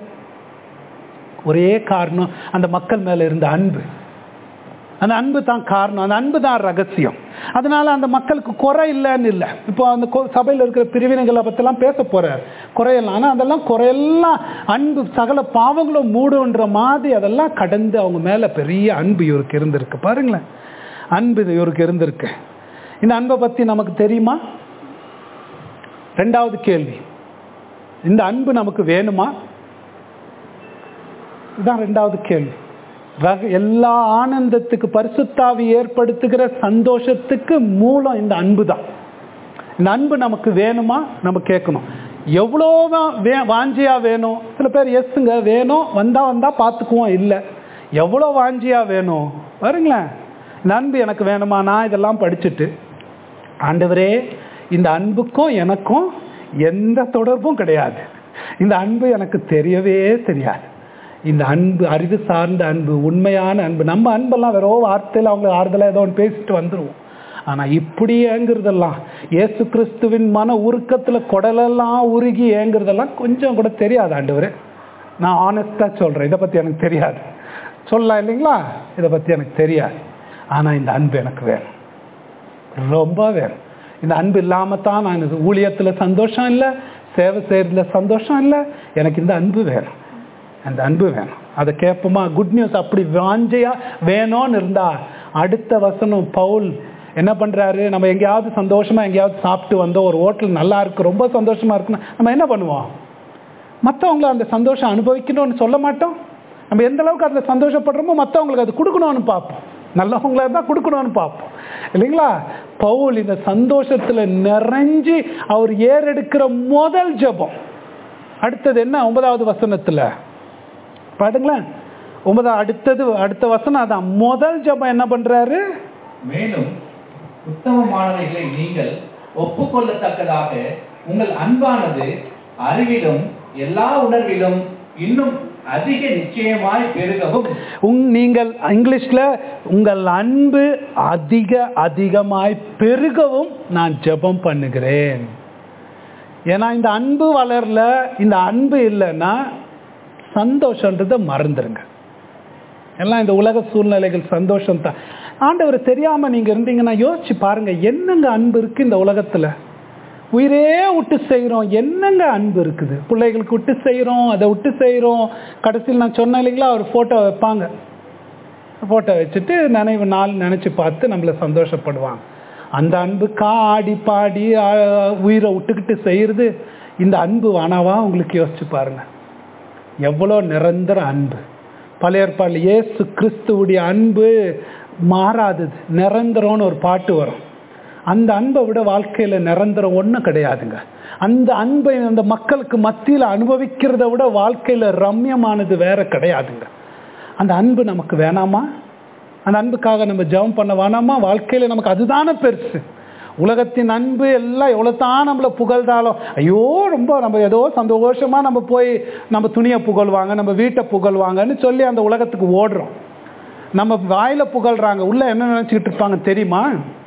ஒரே காரணம் அந்த மக்கள் மேலே இருந்த அன்பு அந்த அன்பு தான் காரணம் அந்த அன்பு தான் ரகசியம் அதனால அந்த மக்களுக்கு குறை இல்லைன்னு இல்லை இப்போ அந்த சபையில் இருக்கிற பிரிவினைகளை பற்றிலாம் பேச போறார் குறையெல்லாம் ஆனால் அதெல்லாம் குறையெல்லாம் அன்பு சகல பாவங்களும் மூடுன்ற மாதிரி அதெல்லாம் கடந்து அவங்க மேலே பெரிய அன்பு இவருக்கு இருந்திருக்கு பாருங்களேன் அன்பு இவருக்கு இருந்திருக்கு இந்த அன்பை பற்றி நமக்கு தெரியுமா ரெண்டாவது கேள்வி இந்த அன்பு நமக்கு வேணுமா இதுதான் ரெண்டாவது கேள்வி ரக- எல்லா ஆனந்தத்துக்கு பரிசுத்தாவி ஏற்படுத்துகிற சந்தோஷத்துக்கு மூலம் இந்த அன்பு தான் இந்த அன்பு நமக்கு வேணுமா நம்ம கேட்கணும் எவ்வளோ வா- வே வாஞ்சியா வேணும் சில பேர் எஸ்ங்க வேணும் வந்தா வந்தா பார்த்துக்குவோம் இல்லை எவ்வளோ வாஞ்சியா வேணும் பாருங்களேன் இந்த அன்பு எனக்கு வேணுமா நான் இதெல்லாம் படிச்சுட்டு ஆண்டவரே இந்த அன்புக்கும் எனக்கும் எந்த தொடர்பும் கிடையாது இந்த அன்பு எனக்கு தெரியவே தெரியாது இந்த அன்பு அறிவு சார்ந்த அன்பு உண்மையான அன்பு நம்ம அன்பெல்லாம் வெறும் வார்த்தையில் அவங்களுக்கு ஆறுதலாக ஏதோ ஒன்று பேசிட்டு வந்துருவோம் ஆனால் இப்படி ஏங்குறதெல்லாம் இயேசு கிறிஸ்துவின் மன உருக்கத்தில் குடலெல்லாம் உருகி ஏங்குறதெல்லாம் கொஞ்சம் கூட தெரியாது ஆண்டவரே நான் ஆனஸ்டாக சொல்கிறேன் இதை பற்றி எனக்கு தெரியாது சொல்லலாம் இல்லைங்களா இதை பற்றி எனக்கு தெரியாது ஆனால் இந்த அன்பு எனக்கு வேணும் ரொம்ப வேணும் இந்த அன்பு இல்லாம தான் நான் இது ஊழியத்துல சந்தோஷம் இல்லை சேவை செய்யறதுல சந்தோஷம் இல்லை எனக்கு இந்த அன்பு வேணும் அந்த அன்பு வேணும் அதை கேட்போமா குட் நியூஸ் அப்படி வாஞ்சையா வேணும்னு இருந்தா அடுத்த வசனம் பவுல் என்ன பண்றாரு நம்ம எங்கேயாவது சந்தோஷமா எங்கேயாவது சாப்பிட்டு வந்தோம் ஒரு ஹோட்டல் நல்லா இருக்கு ரொம்ப சந்தோஷமா இருக்குன்னா நம்ம என்ன பண்ணுவோம் மற்றவங்கள அந்த சந்தோஷம் அனுபவிக்கணும்னு சொல்ல மாட்டோம் நம்ம எந்த அளவுக்கு அதில் சந்தோஷப்படுறோமோ மற்றவங்களுக்கு அது கொடுக்கணும்னு பார்ப்போம் நல்லவங்களா இருந்தால் கொடுக்கணும்னு பார்ப்போம் இல்லைங்களா பவுல் இந்த சந்தோஷத்தில் நிறைஞ்சு அவர் ஏறெடுக்கிற முதல் ஜெபம் அடுத்தது என்ன ஒன்பதாவது வசனத்தில் பாடுங்களேன் ஒன்பதாவது அடுத்தது அடுத்த வசனம் அதான் முதல் ஜெபம் என்ன பண்றாரு மேலும் உத்தமமானவைகளை நீங்கள் ஒப்புக்கொள்ளத்தக்கதாக உங்கள் அன்பானது அறிவிலும் எல்லா உணர்விலும் இன்னும் அதிக நிச்சயமாய் பெருகவும் உங் நீங்கள் இங்கிலீஷ்ல உங்கள் அன்பு அதிக அதிகமாய் பெருகவும் நான் ஜெபம் பண்ணுகிறேன் ஏன்னா இந்த அன்பு வளரல இந்த அன்பு இல்லைன்னா சந்தோஷன்றதை மறந்துருங்க எல்லாம் இந்த உலக சூழ்நிலைகள் சந்தோஷம் தான் ஆண்டவர் தெரியாம நீங்க இருந்தீங்கன்னா யோசிச்சு பாருங்க என்னங்க அன்பு இருக்கு இந்த உலகத்துல உயிரே விட்டு செய்கிறோம் என்னங்க அன்பு இருக்குது பிள்ளைகளுக்கு விட்டு செய்கிறோம் அதை விட்டு செய்கிறோம் கடைசியில் நான் சொன்னேன் இல்லைங்களா ஒரு ஃபோட்டோ வைப்பாங்க ஃபோட்டோ வச்சுட்டு நினைவு நாள் நினச்சி பார்த்து நம்மளை சந்தோஷப்படுவாங்க அந்த அன்புக்கா ஆடி பாடி ஆ, உயிரை விட்டுக்கிட்டு செய்கிறது இந்த அன்பு வானாவா உங்களுக்கு யோசிச்சு பாருங்க எவ்வளோ நிரந்தர அன்பு பழைய ஏற்பாடில் இயேசு கிறிஸ்துவுடைய அன்பு மாறாதது நிரந்தரம்னு ஒரு பாட்டு வரும் அந்த அன்பை விட வாழ்க்கையில் நிரந்தரம் ஒன்றும் கிடையாதுங்க அந்த அன்பை அந்த மக்களுக்கு மத்தியில் அனுபவிக்கிறத விட வாழ்க்கையில் ரம்யமானது வேற கிடையாதுங்க அந்த அன்பு நமக்கு வேணாமா அந்த அன்புக்காக நம்ம ஜெபம் பண்ண வேணாமா வாழ்க்கையில் நமக்கு அதுதானே பெருசு உலகத்தின் அன்பு எல்லாம் எவ்வளோ தான் நம்மளை புகழ்ந்தாலும் ஐயோ ரொம்ப நம்ம ஏதோ சந்தோஷமா நம்ம போய் நம்ம துணியை புகழ்வாங்க நம்ம வீட்டை புகழ்வாங்கன்னு சொல்லி அந்த உலகத்துக்கு ஓடுறோம் நம்ம வாயில புகழ்றாங்க உள்ள என்ன நினைச்சுக்கிட்டு இருப்பாங்க தெரியுமா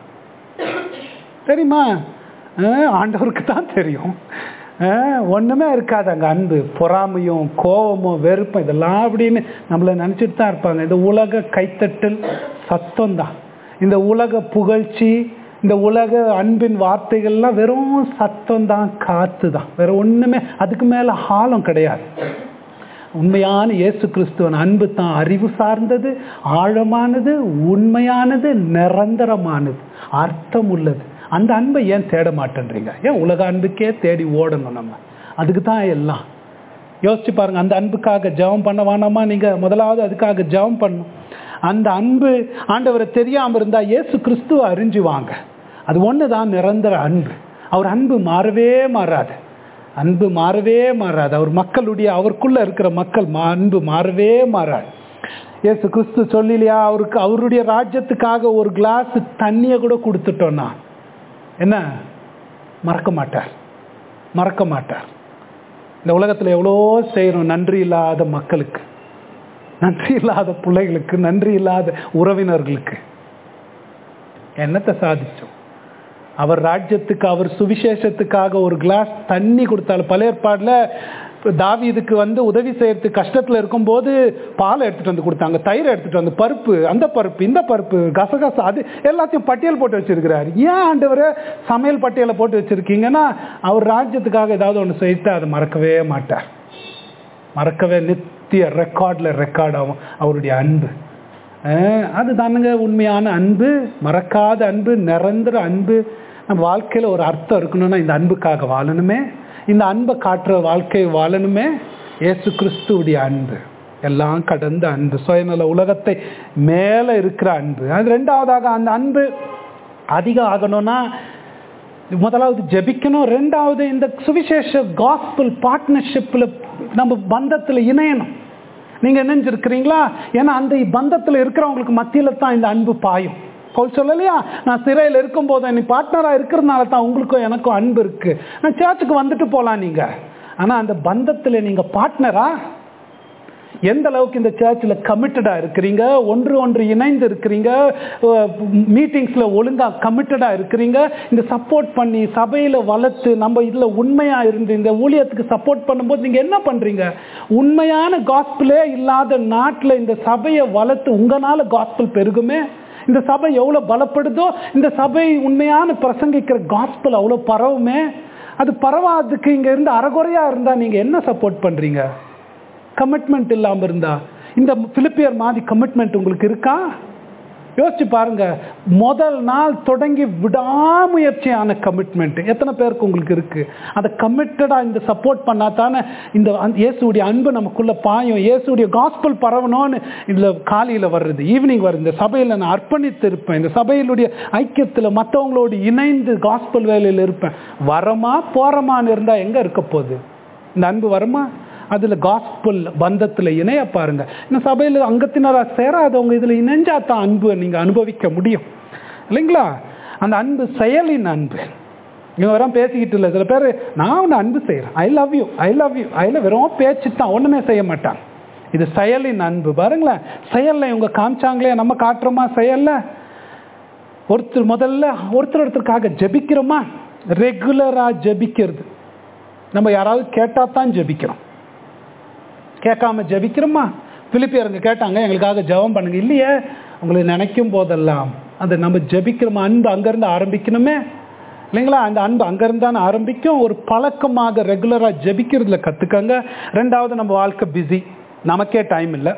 தெரியுமா அஹ் ஆண்டவருக்கு தான் தெரியும் அஹ் ஒண்ணுமே இருக்காது அங்க அன்பு பொறாமையும் கோபமும் வெறுப்பும் இதெல்லாம் அப்படின்னு நம்மள நினைச்சிட்டு தான் இருப்பாங்க இந்த உலக கைத்தட்டல் சத்தம் தான் இந்த உலக புகழ்ச்சி இந்த உலக அன்பின் வார்த்தைகள்லாம் வெறும் சத்தம் தான் காத்து தான் வேற ஒண்ணுமே அதுக்கு மேல ஆழம் கிடையாது உண்மையான இயேசு கிறிஸ்துவன் அன்பு தான் அறிவு சார்ந்தது ஆழமானது உண்மையானது நிரந்தரமானது அர்த்தம் உள்ளது அந்த அன்பை ஏன் தேட மாட்டேன்றீங்க ஏன் உலக அன்புக்கே தேடி ஓடணும் நம்ம அதுக்கு தான் எல்லாம் யோசிச்சு பாருங்க அந்த அன்புக்காக ஜெபம் பண்ண வேணாமா நீங்க முதலாவது அதுக்காக ஜெபம் பண்ணணும் அந்த அன்பு ஆண்டவரை தெரியாம இருந்தா இயேசு கிறிஸ்துவ அறிஞ்சு வாங்க அது ஒன்று தான் நிரந்தர அன்பு அவர் அன்பு மாறவே மாறாது அன்பு மாறவே மாறாது அவர் மக்களுடைய அவருக்குள்ள இருக்கிற மக்கள் மா- அன்பு மாறவே மாறாது இயேசு கிறிஸ்து சொல்லலையா அவருக்கு அவருடைய ராஜ்யத்துக்காக ஒரு கிளாஸ் தண்ணியை கூட கொடுத்துட்டோன்னா என்ன மறக்க மாட்டார் மறக்க மாட்டார் இந்த உலகத்தில் எவ்வளோ செய்கிறோம் நன்றி இல்லாத மக்களுக்கு நன்றி இல்லாத பிள்ளைகளுக்கு நன்றி இல்லாத உறவினர்களுக்கு என்னத்தை சாதிச்சோம் அவர் ராஜ்யத்துக்கு அவர் சுவிசேஷத்துக்காக ஒரு கிளாஸ் தண்ணி கொடுத்தாலும் பழைய ஏற்பாடுல தாவீதுக்கு வந்து உதவி செய்யறதுக்கு கஷ்டத்துல இருக்கும்போது பாலை எடுத்துட்டு வந்து கொடுத்தாங்க தயிர் எடுத்துட்டு வந்து பருப்பு அந்த பருப்பு இந்த பருப்பு கசகசா அது எல்லாத்தையும் பட்டியல் போட்டு வச்சிருக்கிறாரு ஏன் ஆண்டவரை சமையல் பட்டியலை போட்டு வச்சிருக்கீங்கன்னா அவர் ராஜ்யத்துக்காக ஏதாவது ஒன்று செய்து அதை மறக்கவே மாட்டார் மறக்கவே நித்திய ரெக்கார்டில் ரெக்கார்ட் ஆகும் அவருடைய அன்பு அஹ் அதுதானுங்க உண்மையான அன்பு மறக்காத அன்பு நிரந்தர அன்பு நம்ம வாழ்க்கையில் ஒரு அர்த்தம் இருக்கணும்னா இந்த அன்புக்காக வாழணுமே இந்த அன்பை காட்டுற வாழ்க்கை வாழணுமே இயேசு கிறிஸ்துவுடைய அன்பு எல்லாம் கடந்த அன்பு சுயநல உலகத்தை மேலே இருக்கிற அன்பு அது ரெண்டாவதாக அந்த அன்பு அதிகம் ஆகணும்னா முதலாவது ஜெபிக்கணும் ரெண்டாவது இந்த சுவிசேஷ காஸ்பிள் பார்ட்னர்ஷிப்பில் நம்ம பந்தத்தில் இணையணும் நீங்கள் இணைஞ்சிருக்கிறீங்களா ஏன்னா அந்த பந்தத்தில் இருக்கிறவங்களுக்கு மத்தியில் தான் இந்த அன்பு பாயும் பவுல் சொல்லலையா நான் சிறையில் இருக்கும்போது நீ பார்ட்னராக இருக்கிறதுனால தான் உங்களுக்கும் எனக்கும் அன்பு இருக்கு நான் சர்ச்சுக்கு வந்துட்டு போகலாம் நீங்கள் ஆனால் அந்த பந்தத்தில் நீங்கள் பார்ட்னரா எந்த அளவுக்கு இந்த சர்ச்சில் கமிட்டடாக இருக்கிறீங்க ஒன்று ஒன்று இணைந்து இருக்கிறீங்க மீட்டிங்ஸில் ஒழுங்காக கமிட்டடாக இருக்கிறீங்க இந்த சப்போர்ட் பண்ணி சபையில் வளர்த்து நம்ம இதில் உண்மையாக இருந்து இந்த ஊழியத்துக்கு சப்போர்ட் பண்ணும்போது நீங்கள் என்ன பண்ணுறீங்க உண்மையான காஸ்பிளே இல்லாத நாட்டில் இந்த சபையை வளர்த்து உங்களால் காஸ்பிள் பெருகுமே இந்த சபை எவ்வளோ பலப்படுதோ இந்த சபை உண்மையான பிரசங்கிக்கிற காஸ்பிள் அவ்வளோ பரவுமே அது பரவாதுக்கு இங்கே இருந்து அறகுறையாக இருந்தால் நீங்கள் என்ன சப்போர்ட் பண்ணுறீங்க கமிட்மெண்ட் இல்லாமல் இருந்தா இந்த பிலிப்பியர் மாதிரி கமிட்மெண்ட் உங்களுக்கு இருக்கா யோசிச்சு பாருங்க முதல் நாள் தொடங்கி விடாமுயற்சியான கமிட்மெண்ட் எத்தனை பேருக்கு உங்களுக்கு இருக்கு அதை கமிட்டடாக இந்த சப்போர்ட் பண்ணா தானே இந்த இயேசுடைய அன்பு நமக்குள்ள பாயும் இயேசுடைய காஸ்பல் பரவணும்னு இதில் காலையில் வர்றது ஈவினிங் வருது இந்த சபையில் நான் அர்ப்பணித்து இருப்பேன் இந்த சபையிலுடைய ஐக்கியத்தில் மற்றவங்களோடு இணைந்து காஸ்பல் வேலையில் இருப்பேன் வரமா போறமான்னு இருந்தால் எங்கே இருக்க போகுது இந்த அன்பு வருமா அதில் காஸ்புல் பந்தத்தில் இணைய பாருங்க இந்த சபையில் அங்கத்தினராக சேராதவங்க இதில் இணைஞ்சா தான் அன்பு நீங்கள் அனுபவிக்க முடியும் இல்லைங்களா அந்த அன்பு செயலின் அன்பு இவங்க வெறும் பேசிக்கிட்டு இல்லை சில பேர் நான் ஒன்று அன்பு செய்கிறேன் I love you I love you I love வெறும் பேச்சு தான் ஒன்றுமே செய்ய மாட்டாங்க இது செயலின் அன்பு பாருங்களேன் செயலில் இவங்க காமிச்சாங்களே நம்ம காட்டுறோமா செயலில் ஒருத்தர் முதல்ல ஒருத்தர் ஒருத்தருக்காக ஜபிக்கிறோமா ரெகுலராக ஜபிக்கிறது நம்ம யாராவது கேட்டால் தான் ஜபிக்கிறோம் கேட்காம ஜபிக்கிறோமா பிலிப்பியருங்க கேட்டாங்க எங்களுக்காக ஜெபம் பண்ணுங்க இல்லையே உங்களை நினைக்கும் போதெல்லாம் அது நம்ம ஜபிக்கிறோமா அன்பு அங்கேருந்து ஆரம்பிக்கணுமே இல்லைங்களா அந்த அன்பு அங்கேருந்து தான் ஆரம்பிக்கும் ஒரு பழக்கமாக ரெகுலராக ஜபிக்கிறதுல கற்றுக்கங்க ரெண்டாவது நம்ம வாழ்க்கை பிஸி நமக்கே டைம் இல்லை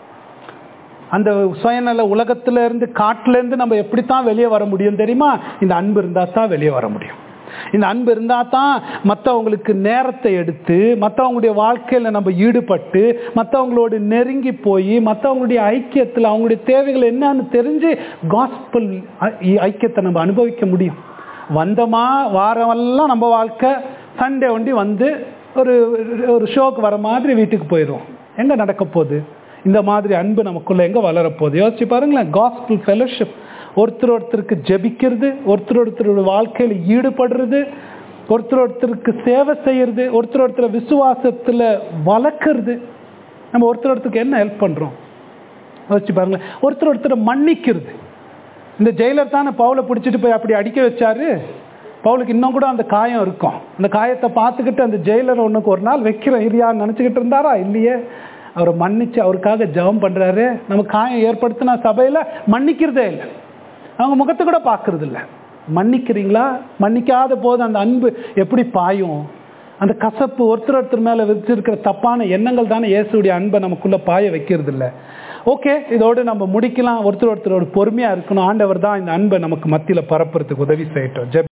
அந்த சுயநல உலகத்துல இருந்து காட்டுல இருந்து நம்ம எப்படித்தான் வெளியே வர முடியும் தெரியுமா இந்த அன்பு இருந்தால் தான் வெளியே வர முடியும் இந்த அன்பு இருந்தால் தான் மற்றவங்களுக்கு நேரத்தை எடுத்து மற்றவங்களுடைய வாழ்க்கையில் நம்ம ஈடுபட்டு மற்றவங்களோடு நெருங்கி போய் மற்றவங்களுடைய ஐக்கியத்தில் அவங்களுடைய தேவைகள் என்னன்னு தெரிஞ்சு காஸ்பிள் ஐக்கியத்தை நம்ம அனுபவிக்க முடியும் வந்தோமா வாரமெல்லாம் நம்ம வாழ்க்கை சண்டே ஒண்டி வந்து ஒரு ஒரு ஷோக்கு வர மாதிரி வீட்டுக்கு போயிடுவோம் எங்கே நடக்க போகுது இந்த மாதிரி அன்பு நமக்குள்ள எங்கே வளரப்போகுது யோசிச்சு பாருங்களேன் காஸ்பிள் ஃபெலோஷிப் ஒருத்தர் ஒருத்தருக்கு ஜபிக்கிறது ஒருத்தர் ஒருத்தரோட வாழ்க்கையில் ஈடுபடுறது ஒருத்தர் ஒருத்தருக்கு சேவை செய்யறது ஒருத்தர் ஒருத்தர் விசுவாசத்தில் வளர்க்கறது நம்ம ஒருத்தர் ஒருத்தருக்கு என்ன ஹெல்ப் பண்ணுறோம் யோசிச்சு பாருங்களேன் ஒருத்தர் ஒருத்தரை மன்னிக்கிறது இந்த ஜெயிலர் தானே பவுலை பிடிச்சிட்டு போய் அப்படி அடிக்க வச்சாரு பவுலுக்கு இன்னும் கூட அந்த காயம் இருக்கும் அந்த காயத்தை பார்த்துக்கிட்டு அந்த ஜெயிலர் ஒன்றுக்கு ஒரு நாள் வைக்கிறேன் இரியான்னு நினச்சிக்கிட்டு இருந்தாரா இல்லையே அவரை மன்னிச்சு அவருக்காக ஜெபம் பண்ணுறாரு நம்ம காயம் ஏற்படுத்தின சபையில் மன்னிக்கிறதே இல்லை அவங்க முகத்தை கூட பார்க்கறது இல்லை மன்னிக்கிறீங்களா மன்னிக்காத போது அந்த அன்பு எப்படி பாயும் அந்த கசப்பு ஒருத்தர் ஒருத்தர் மேலே வச்சிருக்கிற தப்பான எண்ணங்கள் தானே இயேசுடைய அன்பை நமக்குள்ளே பாய வைக்கிறது இல்லை ஓகே இதோடு நம்ம முடிக்கலாம் ஒருத்தர் ஒருத்தரோட பொறுமையாக இருக்கணும் ஆண்டவர் தான் இந்த அன்பை நமக்கு மத்தியில் பரப்புறதுக்கு உதவி செய்யட்டும் ஜெப்